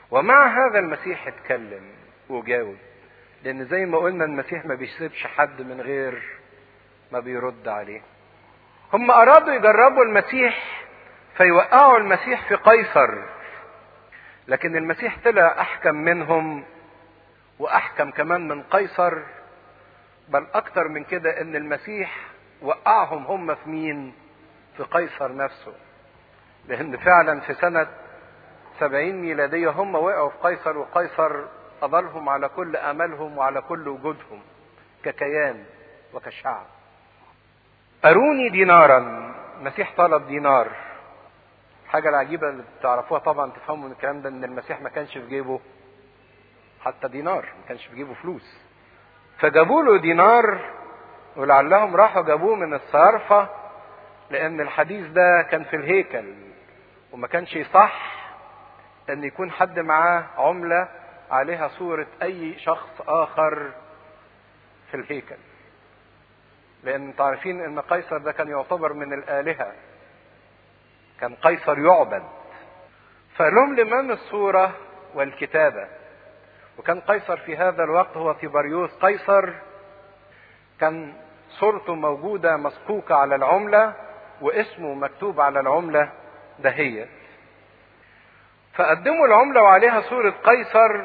ومع هذا المسيح اتكلم وجاوب لان زي ما قلنا المسيح ما بيسيبش حد من غير ما بيرد عليه هم ارادوا يجربوا المسيح فيوقعوا المسيح في قيصر لكن المسيح طلع احكم منهم واحكم كمان من قيصر بل اكتر من كده ان المسيح وقعهم هم في مين في قيصر نفسه لان فعلا في سنة سبعين ميلادية هم وقعوا في قيصر وقيصر أضلهم على كل أملهم وعلى كل وجودهم ككيان وكشعب أروني دينارا المسيح طلب دينار الحاجة العجيبة اللي بتعرفوها طبعا تفهموا من الكلام ده ان المسيح ما كانش في جيبه حتى دينار ما كانش في جيبه فلوس فجابوا له دينار ولعلهم راحوا جابوه من الصرفة لان الحديث ده كان في الهيكل وما كانش يصح ان يكون حد معاه عملة عليها صورة اي شخص اخر في الهيكل لان انتوا عارفين ان قيصر ده كان يعتبر من الالهة كان قيصر يعبد فقال لهم لمن الصورة والكتابة وكان قيصر في هذا الوقت هو تيبريوس قيصر كان صورته موجودة مسقوقة على العملة واسمه مكتوب على العملة دهيت فقدموا العملة وعليها صورة قيصر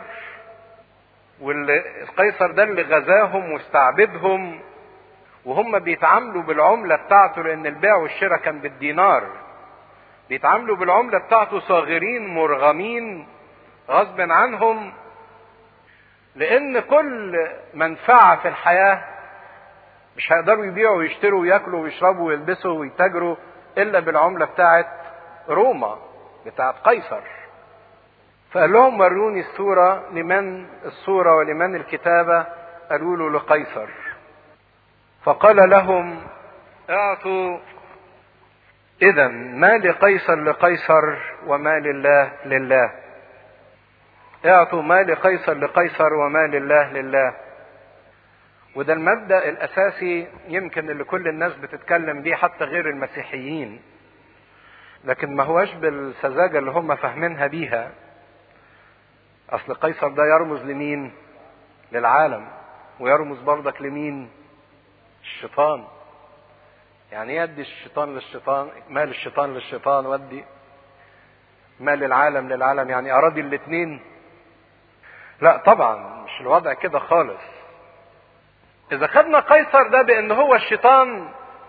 والقيصر ده اللي غزاهم واستعبدهم وهم بيتعاملوا بالعملة بتاعته لأن البيع والشراء كان بالدينار بيتعاملوا بالعملة بتاعته صاغرين مرغمين غصب عنهم لأن كل منفعة في الحياة مش هيقدروا يبيعوا ويشتروا وياكلوا ويشربوا ويلبسوا ويتاجروا إلا بالعملة بتاعت روما بتاعت قيصر فقال لهم وروني الصورة لمن الصورة ولمن الكتابة قالوا له لقيصر فقال لهم اعطوا اذا ما لقيصر لقيصر وما لله لله اعطوا ما لقيصر لقيصر وما لله لله وده المبدا الاساسي يمكن اللي كل الناس بتتكلم بيه حتى غير المسيحيين لكن ما هوش بالسذاجه اللي هم فاهمينها بيها اصل قيصر ده يرمز لمين للعالم ويرمز برضك لمين الشيطان يعني يدي الشيطان للشيطان مال الشيطان للشيطان ودي مال العالم للعالم يعني اراضي الاثنين لا طبعا مش الوضع كده خالص اذا خدنا قيصر ده بان هو الشيطان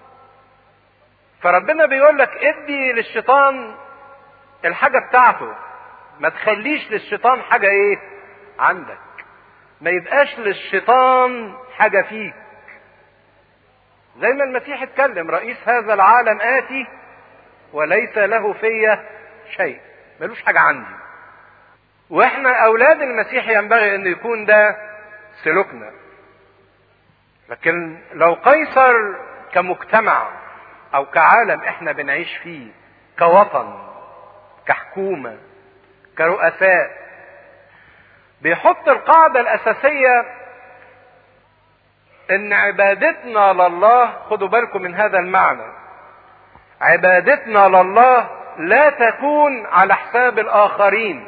فربنا بيقول لك ادي للشيطان الحاجه بتاعته ما تخليش للشيطان حاجه ايه عندك ما يبقاش للشيطان حاجه فيك زي ما المسيح اتكلم رئيس هذا العالم آتي وليس له فيا شيء ملوش حاجة عندي واحنا اولاد المسيح ينبغي ان يكون ده سلوكنا لكن لو قيصر كمجتمع او كعالم احنا بنعيش فيه كوطن كحكومة كرؤساء بيحط القاعدة الاساسية ان عبادتنا لله خدوا بالكم من هذا المعنى عبادتنا لله لا تكون على حساب الاخرين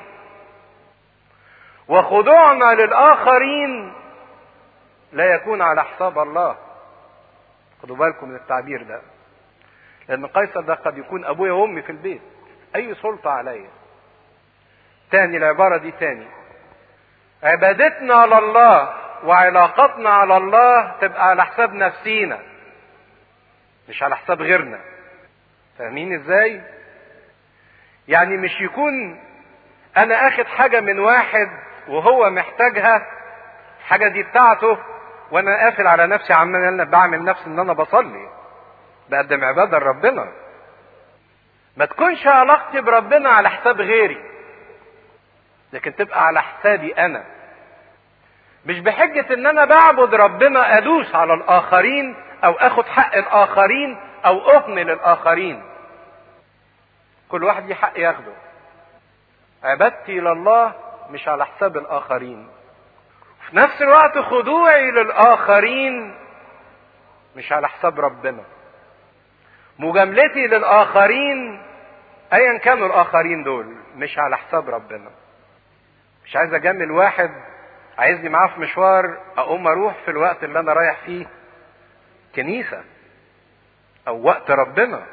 وخضوعنا للاخرين لا يكون على حساب الله خدوا بالكم من التعبير ده لان قيصر ده قد يكون ابويا وامي في البيت اي سلطه عليا تاني العباره دي تاني عبادتنا لله وعلاقتنا على الله تبقى على حساب نفسينا مش على حساب غيرنا فاهمين ازاي يعني مش يكون انا اخد حاجة من واحد وهو محتاجها الحاجة دي بتاعته وانا قافل على نفسي عمال انا بعمل نفسي ان انا بصلي بقدم عبادة لربنا ما تكونش علاقتي بربنا على حساب غيري لكن تبقى على حسابي انا مش بحجة ان انا بعبد ربنا ادوس على الاخرين او اخد حق الاخرين او اهمل الاخرين كل واحد ليه حق ياخده عبادتي لله مش على حساب الاخرين في نفس الوقت خضوعي للاخرين مش على حساب ربنا مجاملتي للاخرين ايا كانوا الاخرين دول مش على حساب ربنا مش عايز اجامل واحد عايزني معاه في مشوار اقوم اروح في الوقت اللي انا رايح فيه كنيسة او وقت ربنا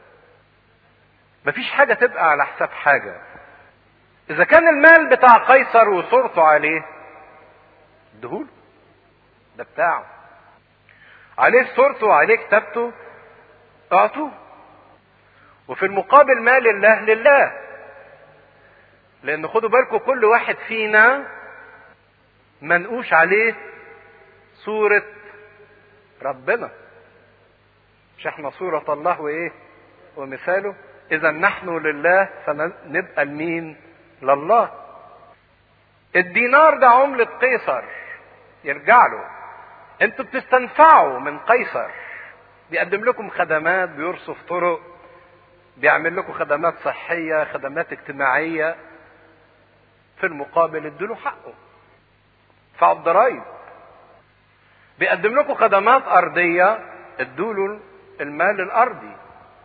مفيش حاجة تبقى على حساب حاجة اذا كان المال بتاع قيصر وصورته عليه ادهوله ده بتاعه عليه صورته وعليه كتابته اعطوه وفي المقابل مال الله لله لان خدوا بالكم كل واحد فينا منقوش عليه صورة ربنا مش احنا صورة الله وايه ومثاله اذا نحن لله فنبقى لمين لله الدينار ده عملة قيصر يرجع له انتوا بتستنفعوا من قيصر بيقدم لكم خدمات بيرصف طرق بيعمل لكم خدمات صحية خدمات اجتماعية في المقابل ادوا حقه ادفعوا الضرايب بيقدم لكم خدمات أرضية ادوا له المال الأرضي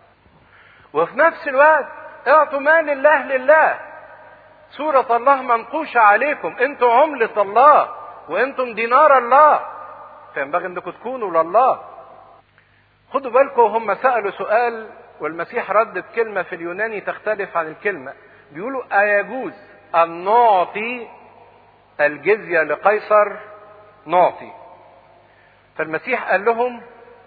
وفي نفس الوقت اعطوا مال الله لله سورة الله منقوشة عليكم انتم عملة الله وانتم دينار الله فينبغي انكم تكونوا لله خدوا بالكم هم سألوا سؤال والمسيح رد بكلمة في اليوناني تختلف عن الكلمة بيقولوا أيجوز أن نعطي الجزية لقيصر نعطي فالمسيح قال لهم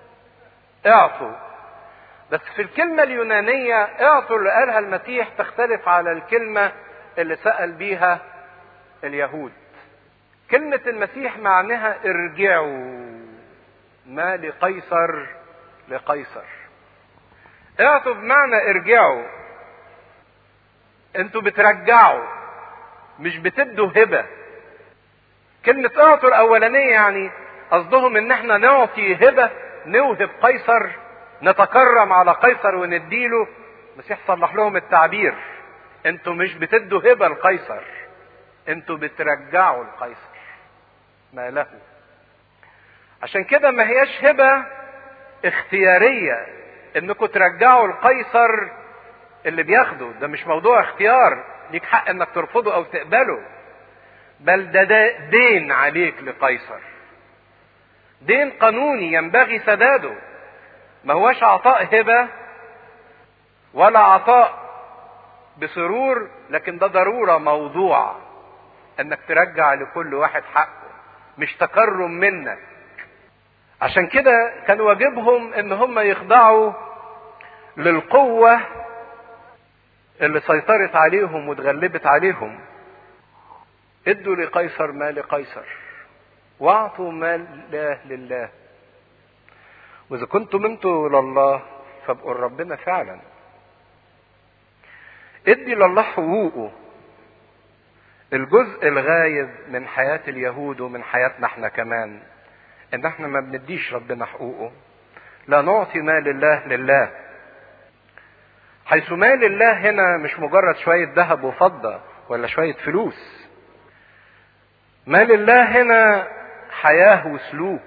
اعطوا بس في الكلمة اليونانية اعطوا اللي قالها المسيح تختلف على الكلمة اللي سأل بيها اليهود كلمة المسيح معناها ارجعوا ما لقيصر لقيصر اعطوا بمعنى ارجعوا انتوا بترجعوا مش بتدوا هبة كلمة اعطوا الاولانية يعني قصدهم ان احنا نعطي هبة نوهب قيصر نتكرم على قيصر ونديله المسيح صلح لهم التعبير انتوا مش بتدوا هبة لقيصر انتوا بترجعوا لقيصر ما له عشان كده ما هياش هبة اختيارية انكم ترجعوا القيصر اللي بياخده ده مش موضوع اختيار ليك حق انك ترفضه او تقبله بل ده, ده دين عليك لقيصر دين قانوني ينبغي سداده ما هوش عطاء هبة ولا عطاء بسرور لكن ده ضرورة موضوع انك ترجع لكل واحد حقه مش تكرم منك عشان كده كان واجبهم ان هم يخضعوا للقوة اللي سيطرت عليهم واتغلبت عليهم ادوا لقيصر ما لقيصر واعطوا ما لله لله واذا كنتم انتوا لله فابقوا ربنا فعلا ادي لله حقوقه الجزء الغايب من حياة اليهود ومن حياتنا احنا كمان ان احنا ما بنديش ربنا حقوقه لا نعطي ما لله لله حيث ما لله هنا مش مجرد شوية ذهب وفضة ولا شوية فلوس ما لله هنا حياة وسلوك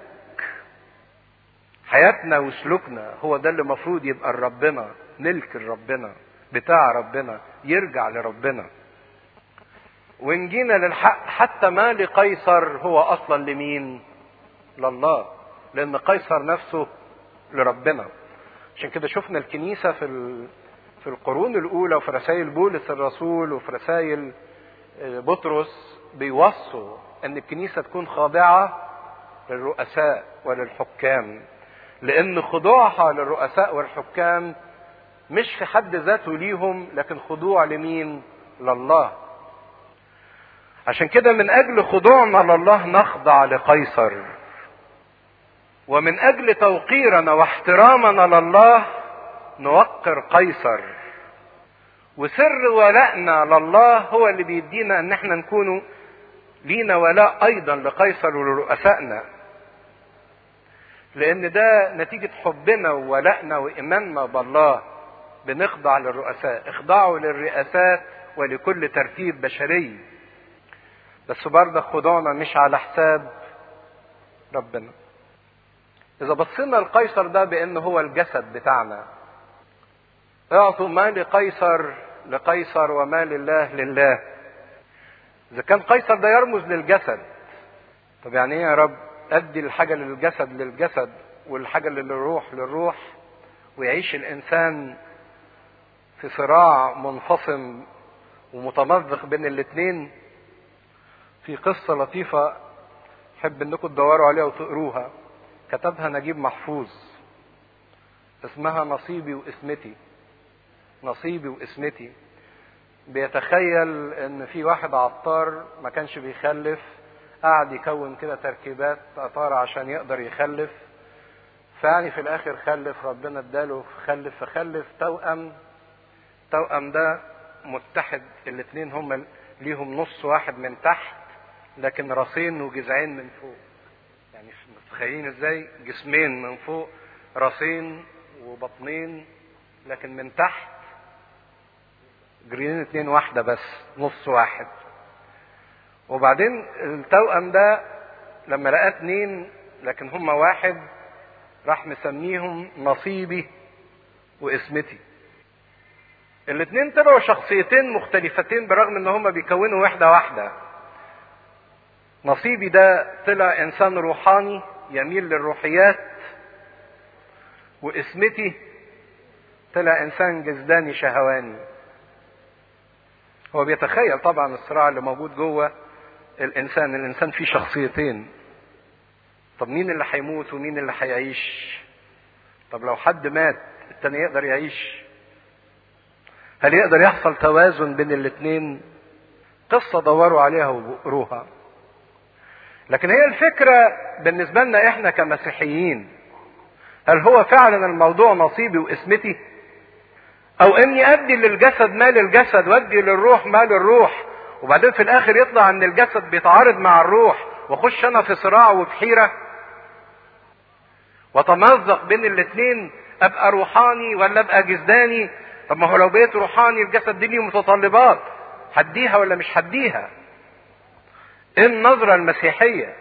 حياتنا وسلوكنا هو ده اللي المفروض يبقى لربنا ملك لربنا بتاع ربنا يرجع لربنا وان جينا للحق حتى ما لقيصر هو اصلا لمين لله لان قيصر نفسه لربنا عشان كده شفنا الكنيسة في في القرون الاولى وفي رسائل بولس الرسول وفي رسائل بطرس بيوصوا ان الكنيسة تكون خاضعة للرؤساء وللحكام لان خضوعها للرؤساء والحكام مش في حد ذاته ليهم لكن خضوع لمين لله عشان كده من اجل خضوعنا لله نخضع لقيصر ومن اجل توقيرنا واحترامنا لله نوقر قيصر وسر ولائنا لله هو اللي بيدينا ان احنا نكون لينا ولاء ايضا لقيصر ولرؤسائنا لان ده نتيجة حبنا وولائنا وايماننا بالله بنخضع للرؤساء اخضعوا للرئاسات ولكل ترتيب بشري بس برضه خضوعنا مش على حساب ربنا اذا بصينا لقيصر ده بانه هو الجسد بتاعنا اعطوا ما لقيصر لقيصر وما لله لله اذا كان قيصر ده يرمز للجسد طب يعني ايه يا رب ادي الحاجة للجسد للجسد والحاجة للروح للروح ويعيش الانسان في صراع منفصم ومتمزق بين الاتنين في قصة لطيفة أحب إنكم تدوروا عليها وتقروها كتبها نجيب محفوظ اسمها نصيبي واسمتي نصيبي واسمتي بيتخيل ان في واحد عطار ما كانش بيخلف قعد يكون كده تركيبات عطارة عشان يقدر يخلف فيعني في الاخر خلف ربنا اداله خلف فخلف توأم توأم ده متحد الاتنين هم ليهم نص واحد من تحت لكن راسين وجذعين من فوق يعني متخيلين ازاي جسمين من فوق راسين وبطنين لكن من تحت جرينين اتنين واحدة بس نص واحد وبعدين التوأم ده لما لقى اتنين لكن هما واحد راح مسميهم نصيبي واسمتي الاتنين طلعوا شخصيتين مختلفتين برغم ان هما بيكونوا وحدة واحدة نصيبي ده طلع انسان روحاني يميل للروحيات واسمتي طلع انسان جسداني شهواني هو بيتخيل طبعا الصراع اللي موجود جوه الانسان الانسان فيه شخصيتين طب مين اللي هيموت ومين اللي هيعيش طب لو حد مات التاني يقدر يعيش هل يقدر يحصل توازن بين الاثنين قصة دوروا عليها وقروها لكن هي الفكرة بالنسبة لنا احنا كمسيحيين هل هو فعلا الموضوع نصيبي واسمتي او اني ادي للجسد ما للجسد وادي للروح ما للروح وبعدين في الاخر يطلع ان الجسد بيتعارض مع الروح واخش انا في صراع وفي حيرة وتمزق بين الاتنين ابقى روحاني ولا ابقى جسداني طب ما هو لو بقيت روحاني الجسد دي ليه متطلبات هديها ولا مش هديها ايه النظرة المسيحية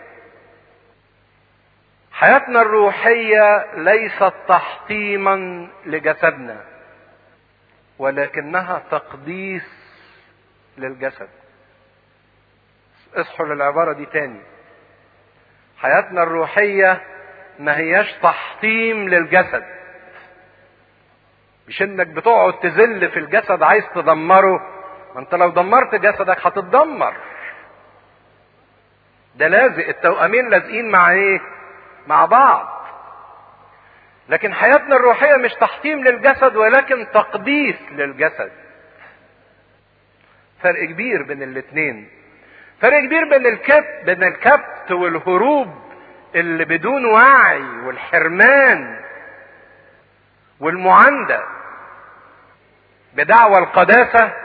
حياتنا الروحية ليست تحطيما لجسدنا ولكنها تقديس للجسد اصحوا للعبارة دي تاني حياتنا الروحية ما هياش تحطيم للجسد مش انك بتقعد تذل في الجسد عايز تدمره ما انت لو دمرت جسدك هتتدمر ده لازق التوأمين لازقين مع ايه مع بعض لكن حياتنا الروحية مش تحطيم للجسد ولكن تقديس للجسد فرق كبير بين الاتنين فرق كبير بين الكبت بين الكبت والهروب اللي بدون وعي والحرمان والمعاندة بدعوى القداسة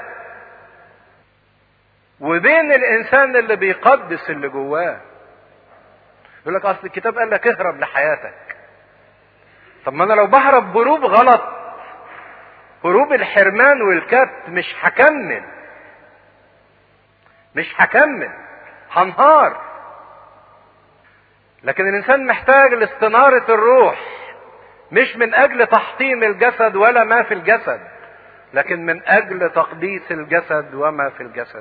وبين الانسان اللي بيقدس اللي جواه يقول لك اصل الكتاب قال لك اهرب لحياتك طب ما انا لو بهرب هروب غلط هروب الحرمان والكبت مش هكمل مش هكمل هنهار لكن الانسان محتاج لاستنارة الروح مش من اجل تحطيم الجسد ولا ما في الجسد لكن من اجل تقديس الجسد وما في الجسد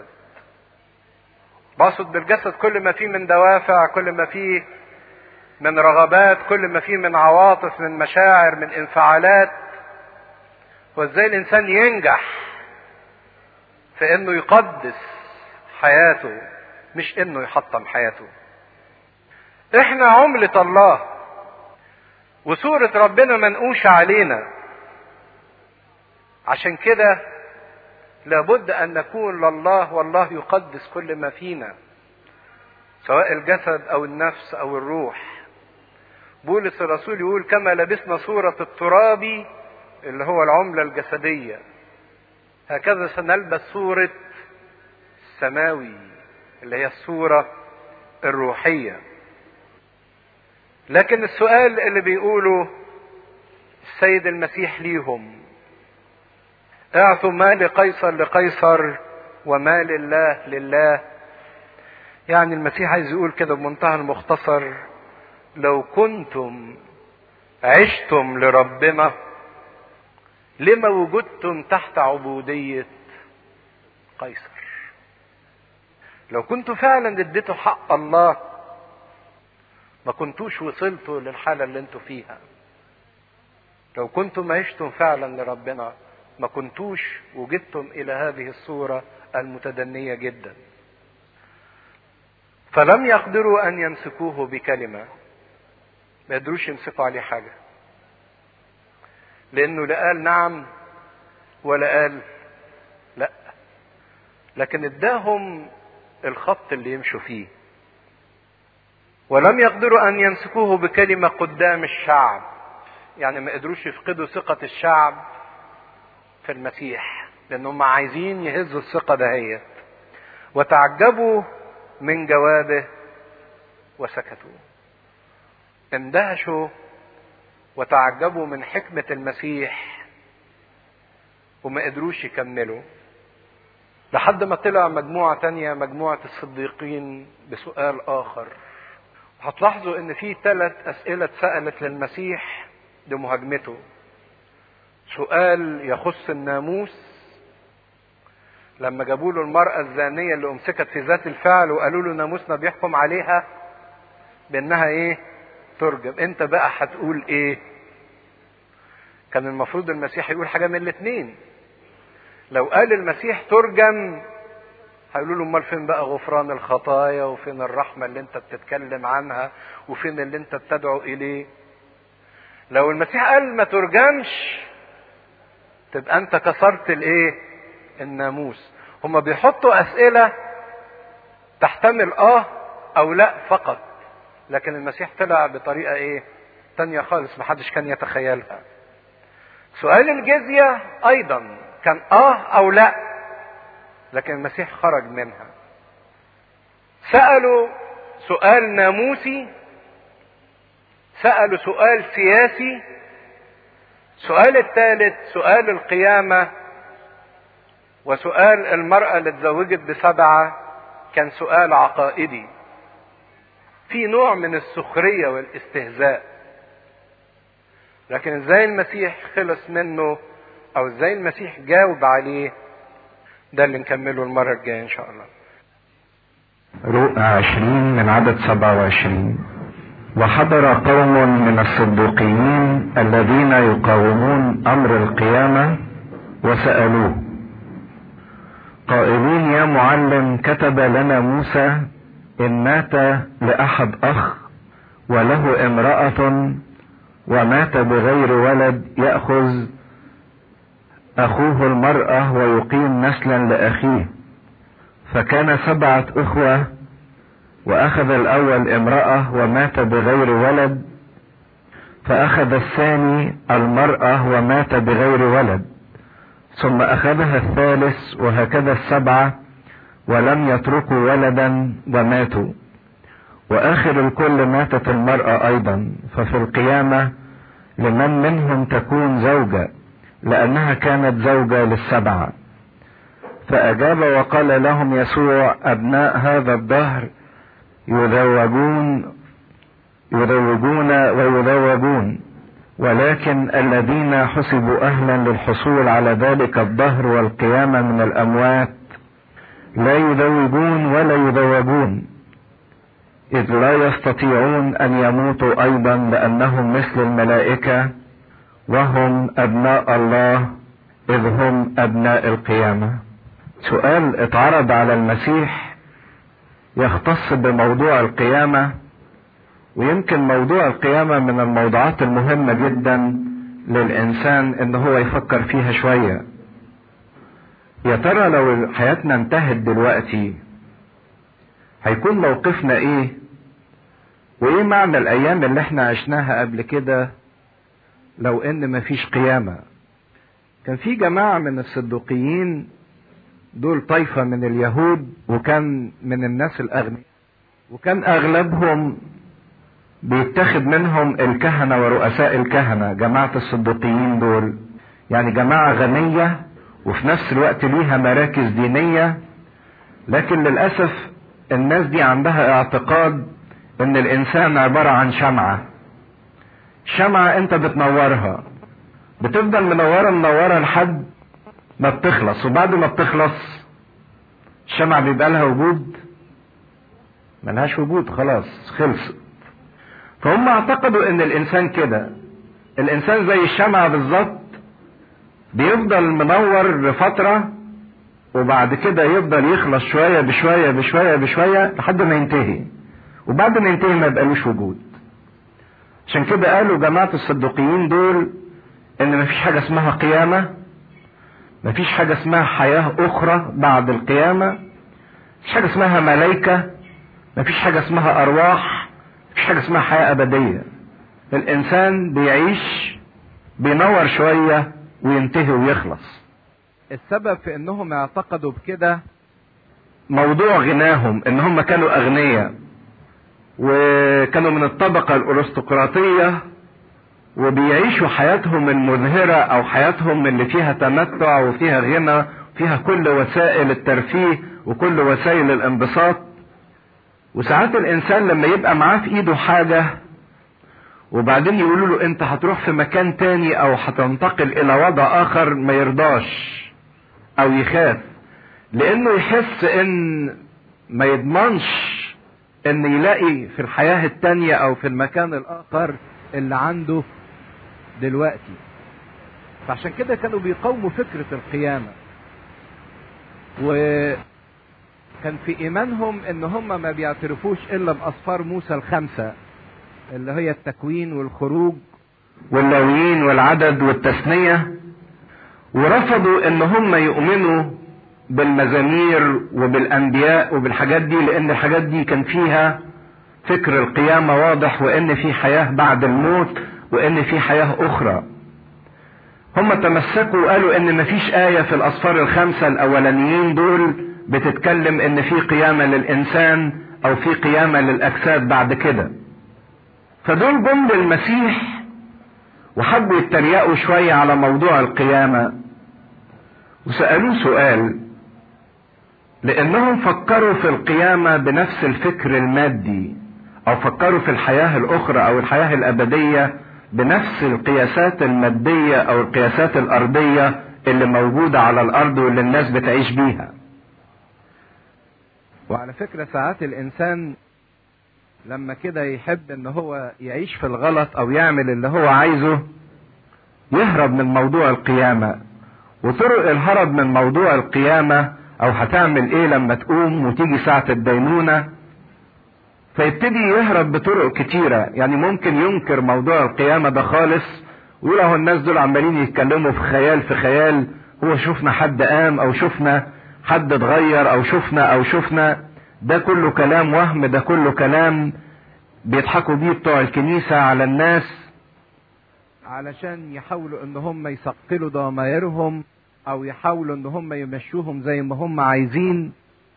بقصد بالجسد كل ما فيه من دوافع كل ما فيه من رغبات كل ما فيه من عواطف من مشاعر من انفعالات وازاي الانسان ينجح في انه يقدس حياته مش انه يحطم حياته احنا عملة الله وصورة ربنا منقوشة علينا عشان كده لابد ان نكون لله والله يقدس كل ما فينا سواء الجسد او النفس او الروح بولس الرسول يقول كما لبسنا صورة التراب اللي هو العملة الجسدية هكذا سنلبس صورة السماوي اللي هي الصورة الروحية لكن السؤال اللي بيقوله السيد المسيح ليهم اعطوا ما لقيصر لقيصر وما لله لله يعني المسيح عايز يقول كده بمنتهى المختصر لو كنتم عشتم لربنا لما وجدتم تحت عبودية قيصر لو كنتوا فعلا اديتوا حق الله ما كنتوش وصلتوا للحالة اللي انتوا فيها لو كنتم عشتم فعلا لربنا ما كنتوش وجدتم الى هذه الصورة المتدنية جدا فلم يقدروا ان يمسكوه بكلمة ما يقدروش يمسكوا عليه حاجة لانه لا قال نعم ولا قال لا لكن اداهم الخط اللي يمشوا فيه ولم يقدروا ان يمسكوه بكلمة قدام الشعب يعني ما قدروش يفقدوا ثقة الشعب في المسيح لانهم عايزين يهزوا الثقة دهيت وتعجبوا من جوابه وسكتوا اندهشوا وتعجبوا من حكمة المسيح وما قدروش يكملوا لحد ما طلع مجموعة تانية مجموعة الصديقين بسؤال آخر هتلاحظوا ان في ثلاث اسئلة اتسألت للمسيح لمهاجمته سؤال يخص الناموس لما جابوا له المرأة الزانية اللي أمسكت في ذات الفعل وقالوا له ناموسنا بيحكم عليها بأنها إيه؟ ترجم، أنت بقى هتقول إيه؟ كان المفروض المسيح يقول حاجة من الاتنين. لو قال المسيح ترجم هيقولوا له امال فين بقى غفران الخطايا وفين الرحمه اللي انت بتتكلم عنها وفين اللي انت بتدعو اليه لو المسيح قال ما ترجمش تبقى انت كسرت الايه الناموس هما بيحطوا اسئله تحتمل اه او لا فقط لكن المسيح طلع بطريقه ايه تانية خالص محدش كان يتخيلها سؤال الجزيه ايضا كان اه او لا لكن المسيح خرج منها سألوا سؤال ناموسي سألوا سؤال سياسي سؤال الثالث سؤال القيامة وسؤال المرأة اللي اتزوجت بسبعة كان سؤال عقائدي في نوع من السخرية والاستهزاء لكن ازاي المسيح خلص منه او ازاي المسيح جاوب عليه ده اللي نكمله المرة الجاية إن شاء الله. رؤى عشرين من عدد سبعة وعشرين وحضر قوم من الصدوقيين الذين يقاومون أمر القيامة وسألوه قائلين يا معلم كتب لنا موسى إن مات لأحد أخ وله امرأة ومات بغير ولد يأخذ أخوه المرأة ويقيم نسلا لأخيه فكان سبعة إخوة وأخذ الأول امرأة ومات بغير ولد فأخذ الثاني المرأة ومات بغير ولد ثم أخذها الثالث وهكذا السبعة ولم يتركوا ولدا وماتوا وآخر الكل ماتت المرأة أيضا ففي القيامة لمن منهم تكون زوجة لأنها كانت زوجة للسبعة فأجاب وقال لهم يسوع أبناء هذا الدهر يذوجون يذوجون ويذوبون ولكن الذين حسبوا أهلا للحصول على ذلك الدهر والقيامة من الأموات لا يذوبون ولا يذوبون إذ لا يستطيعون أن يموتوا أيضا لأنهم مثل الملائكة وهم ابناء الله اذ هم ابناء القيامة سؤال اتعرض على المسيح يختص بموضوع القيامة ويمكن موضوع القيامة من الموضوعات المهمة جدا للإنسان إن هو يفكر فيها شوية يا ترى لو حياتنا انتهت دلوقتي هيكون موقفنا ايه وايه معنى الايام اللي احنا عشناها قبل كده لو ان مفيش قيامة كان في جماعة من الصدوقيين دول طائفة من اليهود وكان من الناس الاغنياء وكان اغلبهم بيتخذ منهم الكهنة ورؤساء الكهنة جماعة الصدوقيين دول يعني جماعة غنية وفي نفس الوقت ليها مراكز دينية لكن للأسف الناس دي عندها اعتقاد ان الانسان عبارة عن شمعة شمعة انت بتنورها بتفضل منورة منورة لحد ما بتخلص وبعد ما بتخلص الشمعة بيبقى لها وجود ملهاش وجود خلاص خلصت فهم اعتقدوا ان الانسان كده الانسان زي الشمعة بالظبط بيفضل منور لفترة وبعد كده يفضل يخلص شوية بشوية بشوية بشوية لحد ما ينتهي وبعد ما ينتهي ما يبقالوش وجود عشان كده قالوا جماعة الصدقيين دول ان مفيش حاجة اسمها قيامة مفيش حاجة اسمها حياة اخرى بعد القيامة مفيش حاجة اسمها ملايكة مفيش حاجة اسمها ارواح مفيش حاجة اسمها حياة ابدية الانسان بيعيش بينور شوية وينتهي ويخلص السبب في انهم اعتقدوا بكده موضوع غناهم ان هم كانوا اغنياء وكانوا من الطبقة الارستقراطية وبيعيشوا حياتهم المزهرة او حياتهم اللي فيها تمتع وفيها غنى فيها كل وسائل الترفيه وكل وسائل الانبساط وساعات الانسان لما يبقى معاه في ايده حاجة وبعدين يقولوا له انت هتروح في مكان تاني او هتنتقل الى وضع اخر ما يرضاش او يخاف لانه يحس ان ما يضمنش ان يلاقي في الحياة التانية او في المكان الاخر اللي عنده دلوقتي فعشان كده كانوا بيقاوموا فكرة القيامة وكان في ايمانهم ان هم ما بيعترفوش الا باصفار موسى الخمسة اللي هي التكوين والخروج واللاويين والعدد والتثنية ورفضوا ان هم يؤمنوا بالمزامير وبالانبياء وبالحاجات دي لان الحاجات دي كان فيها فكر القيامة واضح وان في حياة بعد الموت وان في حياة اخرى هم تمسكوا وقالوا ان مفيش آية في الاصفار الخمسة الاولانيين دول بتتكلم ان في قيامة للانسان او في قيامة للاجساد بعد كده فدول جم للمسيح وحبوا يتريقوا شوية على موضوع القيامة وسألوه سؤال لأنهم فكروا في القيامة بنفس الفكر المادي أو فكروا في الحياة الأخرى أو الحياة الأبدية بنفس القياسات المادية أو القياسات الأرضية اللي موجودة على الأرض واللي الناس بتعيش بيها وعلى فكرة ساعات الإنسان لما كده يحب ان هو يعيش في الغلط او يعمل اللي هو عايزه يهرب من موضوع القيامة وطرق الهرب من موضوع القيامة او هتعمل ايه لما تقوم وتيجي ساعة الدينونة فيبتدي يهرب بطرق كتيرة يعني ممكن ينكر موضوع القيامة ده خالص ويقول اهو الناس دول عمالين يتكلموا في خيال في خيال هو شفنا حد قام او شفنا حد اتغير او شفنا او شفنا ده كله كلام وهم ده كله كلام بيضحكوا بيه بتوع الكنيسة على الناس علشان يحاولوا ان هم يثقلوا ضمائرهم او يحاولوا ان هم يمشوهم زي ما هم عايزين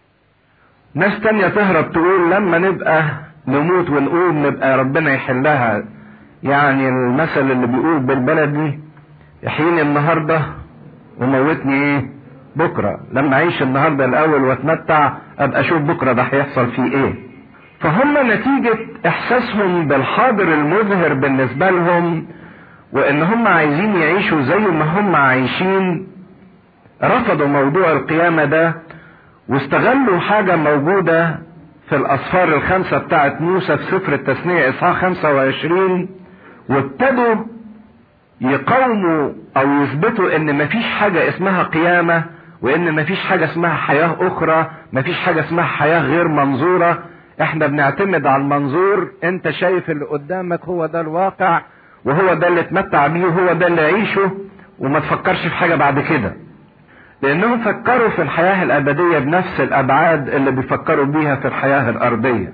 ناس تانية تهرب تقول لما نبقى نموت ونقوم نبقى ربنا يحلها يعني المثل اللي بيقول بالبلدي يحييني النهارده وموتني ايه بكره لما اعيش النهارده الاول واتمتع ابقى اشوف بكره ده هيحصل فيه ايه فهم نتيجة احساسهم بالحاضر المظهر بالنسبة لهم وان هم عايزين يعيشوا زي ما هم عايشين رفضوا موضوع القيامة ده واستغلوا حاجة موجودة في الأصفار الخمسة بتاعت موسى في سفر التثنية إصحاح 25 وابتدوا يقاوموا أو يثبتوا إن مفيش حاجة اسمها قيامة وإن مفيش حاجة اسمها حياة أخرى مفيش حاجة اسمها حياة غير منظورة إحنا بنعتمد على المنظور أنت شايف اللي قدامك هو ده الواقع وهو ده اللي اتمتع بيه وهو ده اللي عيشه وما تفكرش في حاجة بعد كده لانهم فكروا في الحياة الابدية بنفس الابعاد اللي بيفكروا بيها في الحياة الارضية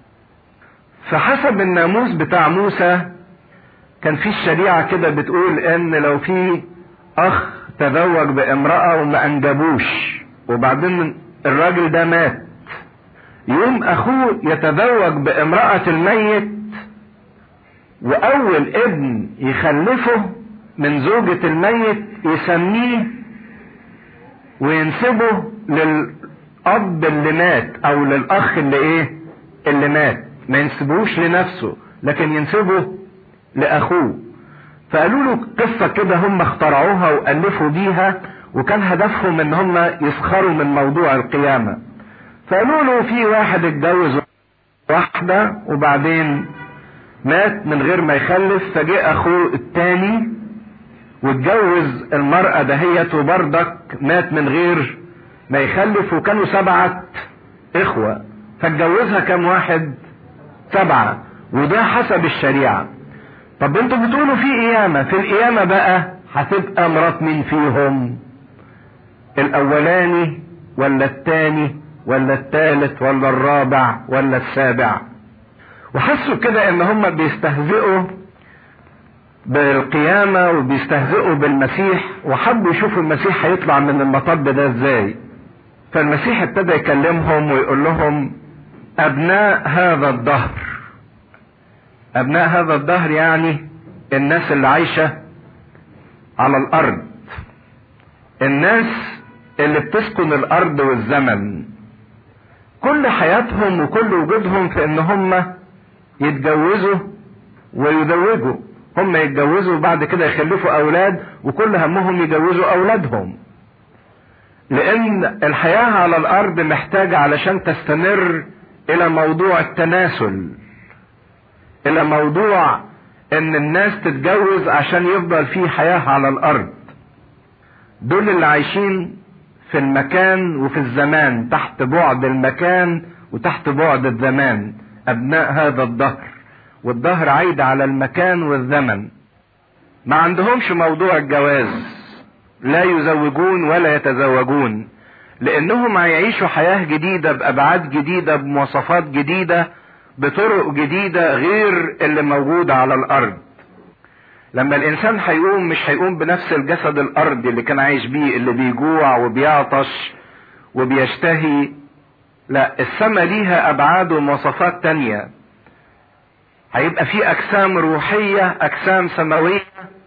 فحسب الناموس بتاع موسى كان في الشريعة كده بتقول ان لو في اخ تزوج بامرأة وما انجبوش وبعدين الراجل ده مات يقوم اخوه يتزوج بامرأة الميت واول ابن يخلفه من زوجة الميت يسميه وينسبه للاب اللي مات او للاخ اللي ايه اللي مات ما ينسبوش لنفسه لكن ينسبه لاخوه فقالوا له قصة كده هم اخترعوها والفوا بيها وكان هدفهم ان هم يسخروا من موضوع القيامة فقالوا له في واحد اتجوز واحدة وبعدين مات من غير ما يخلف فجاء اخوه التاني واتجوز المرأة دهيت وبردك مات من غير ما يخلف وكانوا سبعة اخوة فاتجوزها كم واحد سبعة وده حسب الشريعة طب انتوا بتقولوا في قيامة في القيامة بقى هتبقى مرات مين فيهم الاولاني ولا التاني ولا التالت ولا الرابع ولا السابع وحسوا كده ان هم بيستهزئوا بالقيامة وبيستهزئوا بالمسيح وحبوا يشوفوا المسيح هيطلع من المطب ده ازاي فالمسيح ابتدى يكلمهم ويقول لهم ابناء هذا الدهر ابناء هذا الدهر يعني الناس اللي عايشة على الارض الناس اللي بتسكن الارض والزمن كل حياتهم وكل وجودهم في ان هم يتجوزوا ويزوجوا هم يتجوزوا وبعد كده يخلفوا اولاد وكل همهم يجوزوا اولادهم لان الحياة على الارض محتاجة علشان تستمر الى موضوع التناسل الى موضوع ان الناس تتجوز عشان يفضل في حياة على الارض دول اللي عايشين في المكان وفي الزمان تحت بعد المكان وتحت بعد الزمان ابناء هذا الدهر والدهر عايد على المكان والزمن ما عندهمش موضوع الجواز لا يزوجون ولا يتزوجون لانهم هيعيشوا حياة جديدة بابعاد جديدة بمواصفات جديدة بطرق جديدة غير اللي موجودة على الارض لما الانسان هيقوم مش هيقوم بنفس الجسد الارضي اللي كان عايش بيه اللي بيجوع وبيعطش وبيشتهي لا السماء ليها ابعاد ومواصفات تانية هيبقى في اجسام روحية اجسام سماوية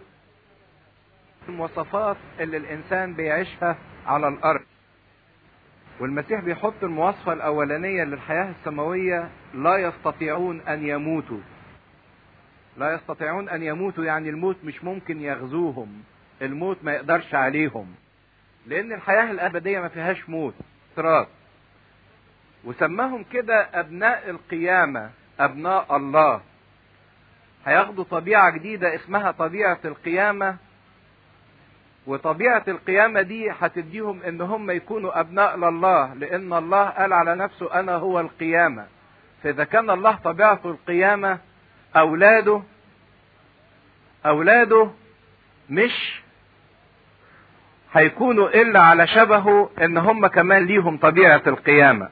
المواصفات اللي الانسان بيعيشها على الارض والمسيح بيحط المواصفة الاولانية للحياة السماوية لا يستطيعون ان يموتوا لا يستطيعون ان يموتوا يعني الموت مش ممكن يغزوهم الموت ما يقدرش عليهم لان الحياة الابدية ما فيهاش موت صراط وسماهم كده ابناء القيامة ابناء الله هياخدوا طبيعة جديدة اسمها طبيعة القيامة وطبيعة القيامة دي هتديهم ان هم يكونوا ابناء لله لان الله قال على نفسه انا هو القيامة فاذا كان الله طبيعته القيامة اولاده اولاده مش هيكونوا الا على شبهه ان هم كمان ليهم طبيعة القيامة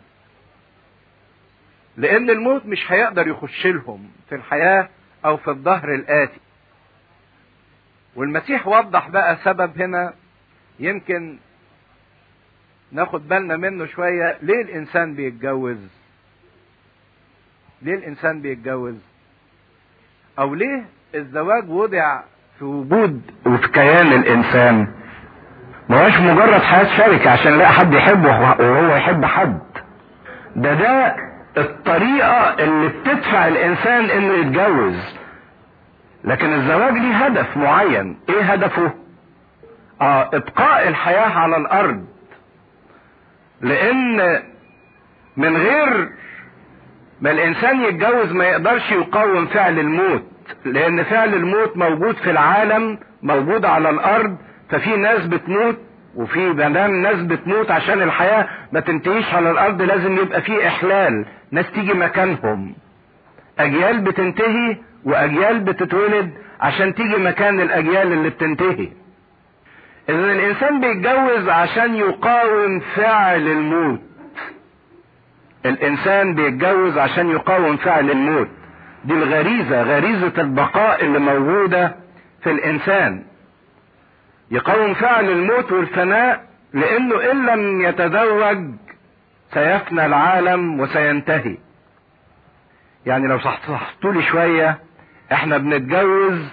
لان الموت مش هيقدر يخش لهم في الحياة او في الظهر الاتي والمسيح وضح بقى سبب هنا يمكن ناخد بالنا منه شوية ليه الانسان بيتجوز ليه الانسان بيتجوز او ليه الزواج وضع في وجود وفي كيان الانسان ما هوش مجرد حياة شركة عشان يلاقي حد يحبه وهو يحب حد ده ده الطريقة اللي بتدفع الانسان انه يتجوز لكن الزواج ليه هدف معين ايه هدفه اه ابقاء الحياة على الارض لان من غير ما الانسان يتجوز ما يقدرش يقاوم فعل الموت لان فعل الموت موجود في العالم موجود على الارض ففي ناس بتموت وفي مدام ناس بتموت عشان الحياة ما تنتهيش على الارض لازم يبقى في احلال ناس تيجي مكانهم اجيال بتنتهي واجيال بتتولد عشان تيجي مكان الاجيال اللي بتنتهي اذا الانسان بيتجوز عشان يقاوم فعل الموت الانسان بيتجوز عشان يقاوم فعل الموت دي الغريزة غريزة البقاء اللي موجودة في الانسان يقاوم فعل الموت والفناء لانه ان لم يتزوج سيفنى العالم وسينتهي يعني لو صحصحتوا لي شوية احنا بنتجوز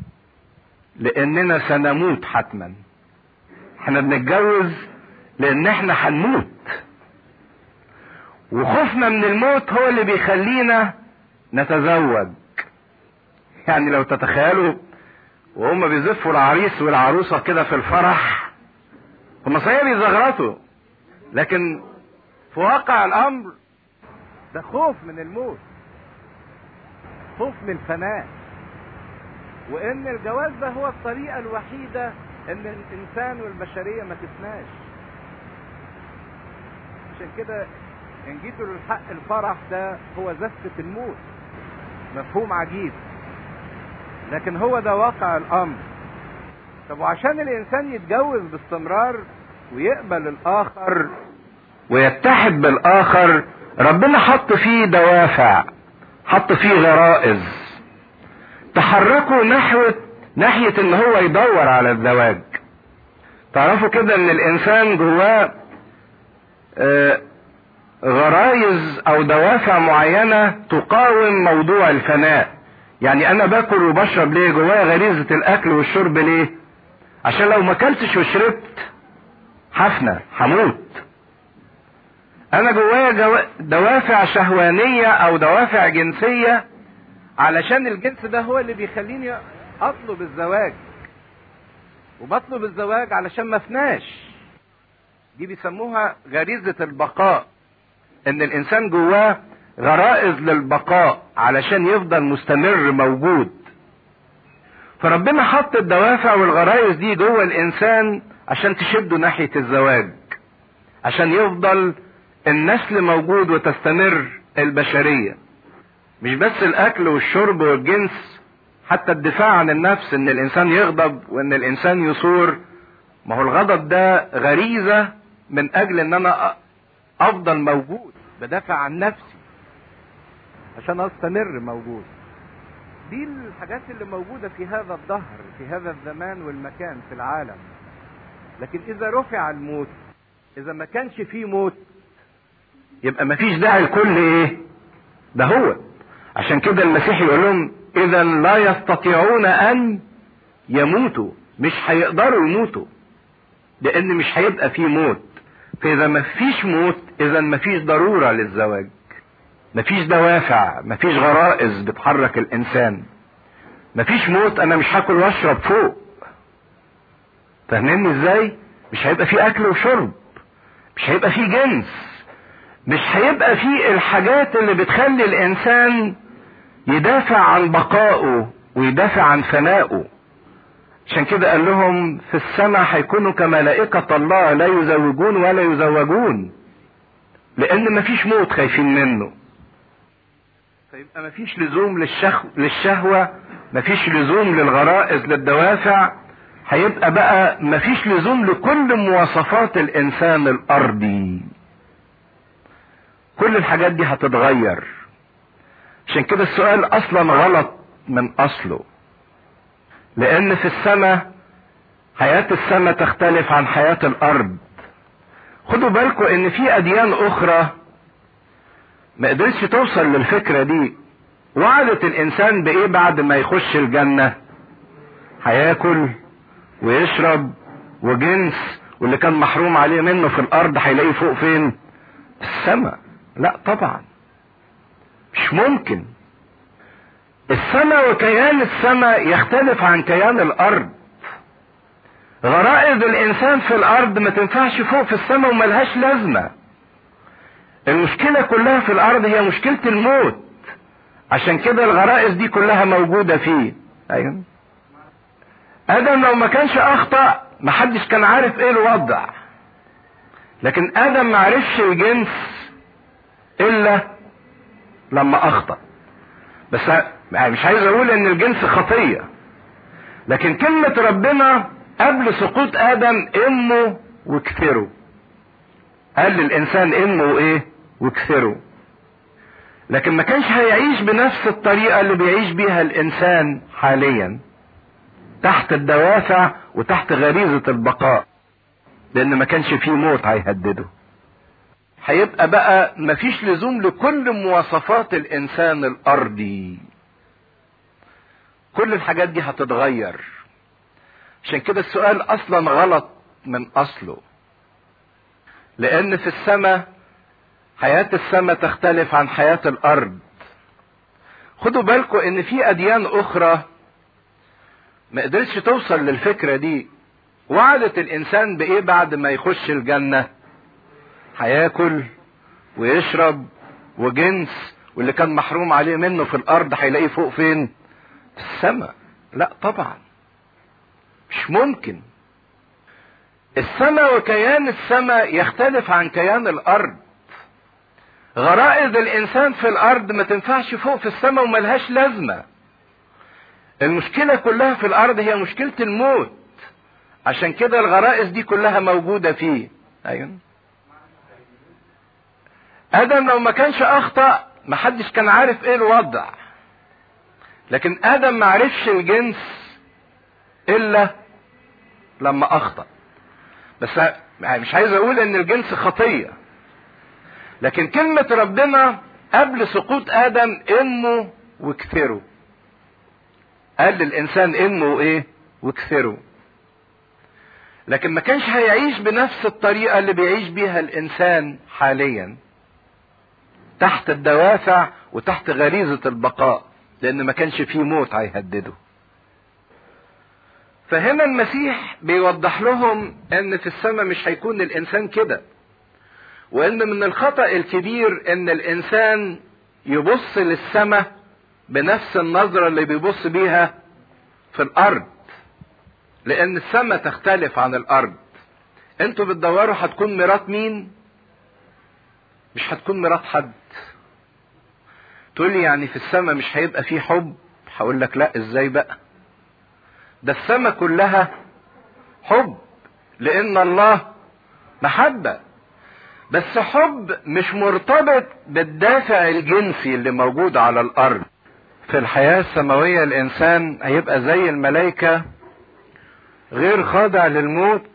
لاننا سنموت حتما احنا بنتجوز لان احنا هنموت وخوفنا من الموت هو اللي بيخلينا نتزوج يعني لو تتخيلوا وهم بيزفوا العريس والعروسة كده في الفرح هم صحيح بيزغرطوا لكن في واقع الامر ده خوف من الموت خوف من الفناء وان الجواز ده هو الطريقة الوحيدة ان الانسان والبشرية ما تفناش عشان كده ان جيتوا للحق الفرح ده هو زفة الموت مفهوم عجيب لكن هو ده واقع الامر طب وعشان الانسان يتجوز باستمرار ويقبل الاخر ويتحد بالاخر ربنا حط فيه دوافع حط فيه غرائز تحركوا نحو ناحية ان هو يدور على الزواج تعرفوا كده ان الانسان جواه آه غرايز او دوافع معينة تقاوم موضوع الفناء يعني انا باكل وبشرب ليه جوايا غريزة الاكل والشرب ليه عشان لو ما اكلتش وشربت حفنة هموت انا جوايا جو... دوافع شهوانية او دوافع جنسية علشان الجنس ده هو اللي بيخليني اطلب الزواج وبطلب الزواج علشان ما افناش دي بيسموها غريزة البقاء ان الانسان جواه غرائز للبقاء علشان يفضل مستمر موجود فربنا حط الدوافع والغرائز دي جوه الانسان عشان تشده ناحية الزواج عشان يفضل النسل موجود وتستمر البشرية مش بس الاكل والشرب والجنس حتى الدفاع عن النفس ان الانسان يغضب وان الانسان يثور ما هو الغضب ده غريزة من اجل ان انا افضل موجود بدافع عن نفسي عشان استمر موجود دي الحاجات اللي موجودة في هذا الدهر في هذا الزمان والمكان في العالم لكن اذا رفع الموت اذا ما كانش فيه موت يبقى ما فيش داعي لكل ايه ده هو عشان كده المسيح يقول لهم اذا لا يستطيعون ان يموتوا مش هيقدروا يموتوا لان مش هيبقى فيه موت فاذا ما فيش موت اذا ما فيش ضرورة للزواج ما فيش دوافع ما فيش غرائز بتحرك الانسان ما فيش موت انا مش هاكل واشرب فوق فاهمني ازاي مش هيبقى فيه اكل وشرب مش هيبقى فيه جنس مش هيبقى فيه الحاجات اللي بتخلي الانسان يدافع عن بقائه ويدافع عن فنائه عشان كده قال لهم في السماء هيكونوا كملائكة الله لا يزوجون ولا يزوجون لان مفيش موت خايفين منه فيبقى مفيش لزوم للشهو للشهوة مفيش لزوم للغرائز للدوافع هيبقى بقى مفيش لزوم لكل مواصفات الانسان الارضي كل الحاجات دي هتتغير عشان كده السؤال اصلا غلط من اصله لان في السماء حياة السماء تختلف عن حياة الارض خدوا بالكم ان في اديان اخرى ما قدرتش توصل للفكرة دي وعدت الانسان بايه بعد ما يخش الجنة هياكل ويشرب وجنس واللي كان محروم عليه منه في الارض هيلاقيه فوق فين في السماء لا طبعا مش ممكن السماء وكيان السماء يختلف عن كيان الارض غرائز الانسان في الارض ما تنفعش فوق في السماء وملهاش لازمه المشكله كلها في الارض هي مشكله الموت عشان كده الغرائز دي كلها موجوده فيه ايوه ادم لو ما كانش اخطا محدش كان عارف ايه الوضع لكن ادم ما عرفش الجنس الا لما اخطا بس مش عايز اقول ان الجنس خطيه لكن كلمه ربنا قبل سقوط ادم امه وكثره قال للانسان امه وايه وكثره لكن ما كانش هيعيش بنفس الطريقه اللي بيعيش بيها الانسان حاليا تحت الدوافع وتحت غريزه البقاء لان ما كانش فيه موت هيهدده هيبقى بقى مفيش لزوم لكل مواصفات الانسان الارضي كل الحاجات دي هتتغير عشان كده السؤال اصلا غلط من اصله لان في السماء حياة السماء تختلف عن حياة الارض خدوا بالكم ان في اديان اخرى ما قدرتش توصل للفكرة دي وعدت الانسان بايه بعد ما يخش الجنة هياكل ويشرب وجنس واللي كان محروم عليه منه في الارض هيلاقيه فوق فين في السماء لا طبعا مش ممكن السماء وكيان السماء يختلف عن كيان الارض غرائز الانسان في الارض ما تنفعش فوق في السماء وملهاش لازمه المشكله كلها في الارض هي مشكله الموت عشان كده الغرائز دي كلها موجوده فيه ايوه ادم لو ما كانش اخطا محدش كان عارف ايه الوضع لكن ادم ما عرفش الجنس الا لما اخطا بس مش عايز اقول ان الجنس خطيه لكن كلمه ربنا قبل سقوط ادم انموا واكثروا قال للانسان انموا ايه واكثروا لكن ما كانش هيعيش بنفس الطريقه اللي بيعيش بيها الانسان حاليا تحت الدوافع وتحت غريزه البقاء لان ما كانش فيه موت هيهدده فهنا المسيح بيوضح لهم ان في السماء مش هيكون الانسان كده وان من الخطا الكبير ان الانسان يبص للسماء بنفس النظره اللي بيبص بيها في الارض لان السماء تختلف عن الارض انتوا بتدوروا هتكون مرات مين مش هتكون مرات حد تقول لي يعني في السماء مش هيبقى فيه حب هقول لك لا ازاي بقى ده السماء كلها حب لان الله محبه بس حب مش مرتبط بالدافع الجنسي اللي موجود على الارض في الحياه السماويه الانسان هيبقى زي الملائكه غير خاضع للموت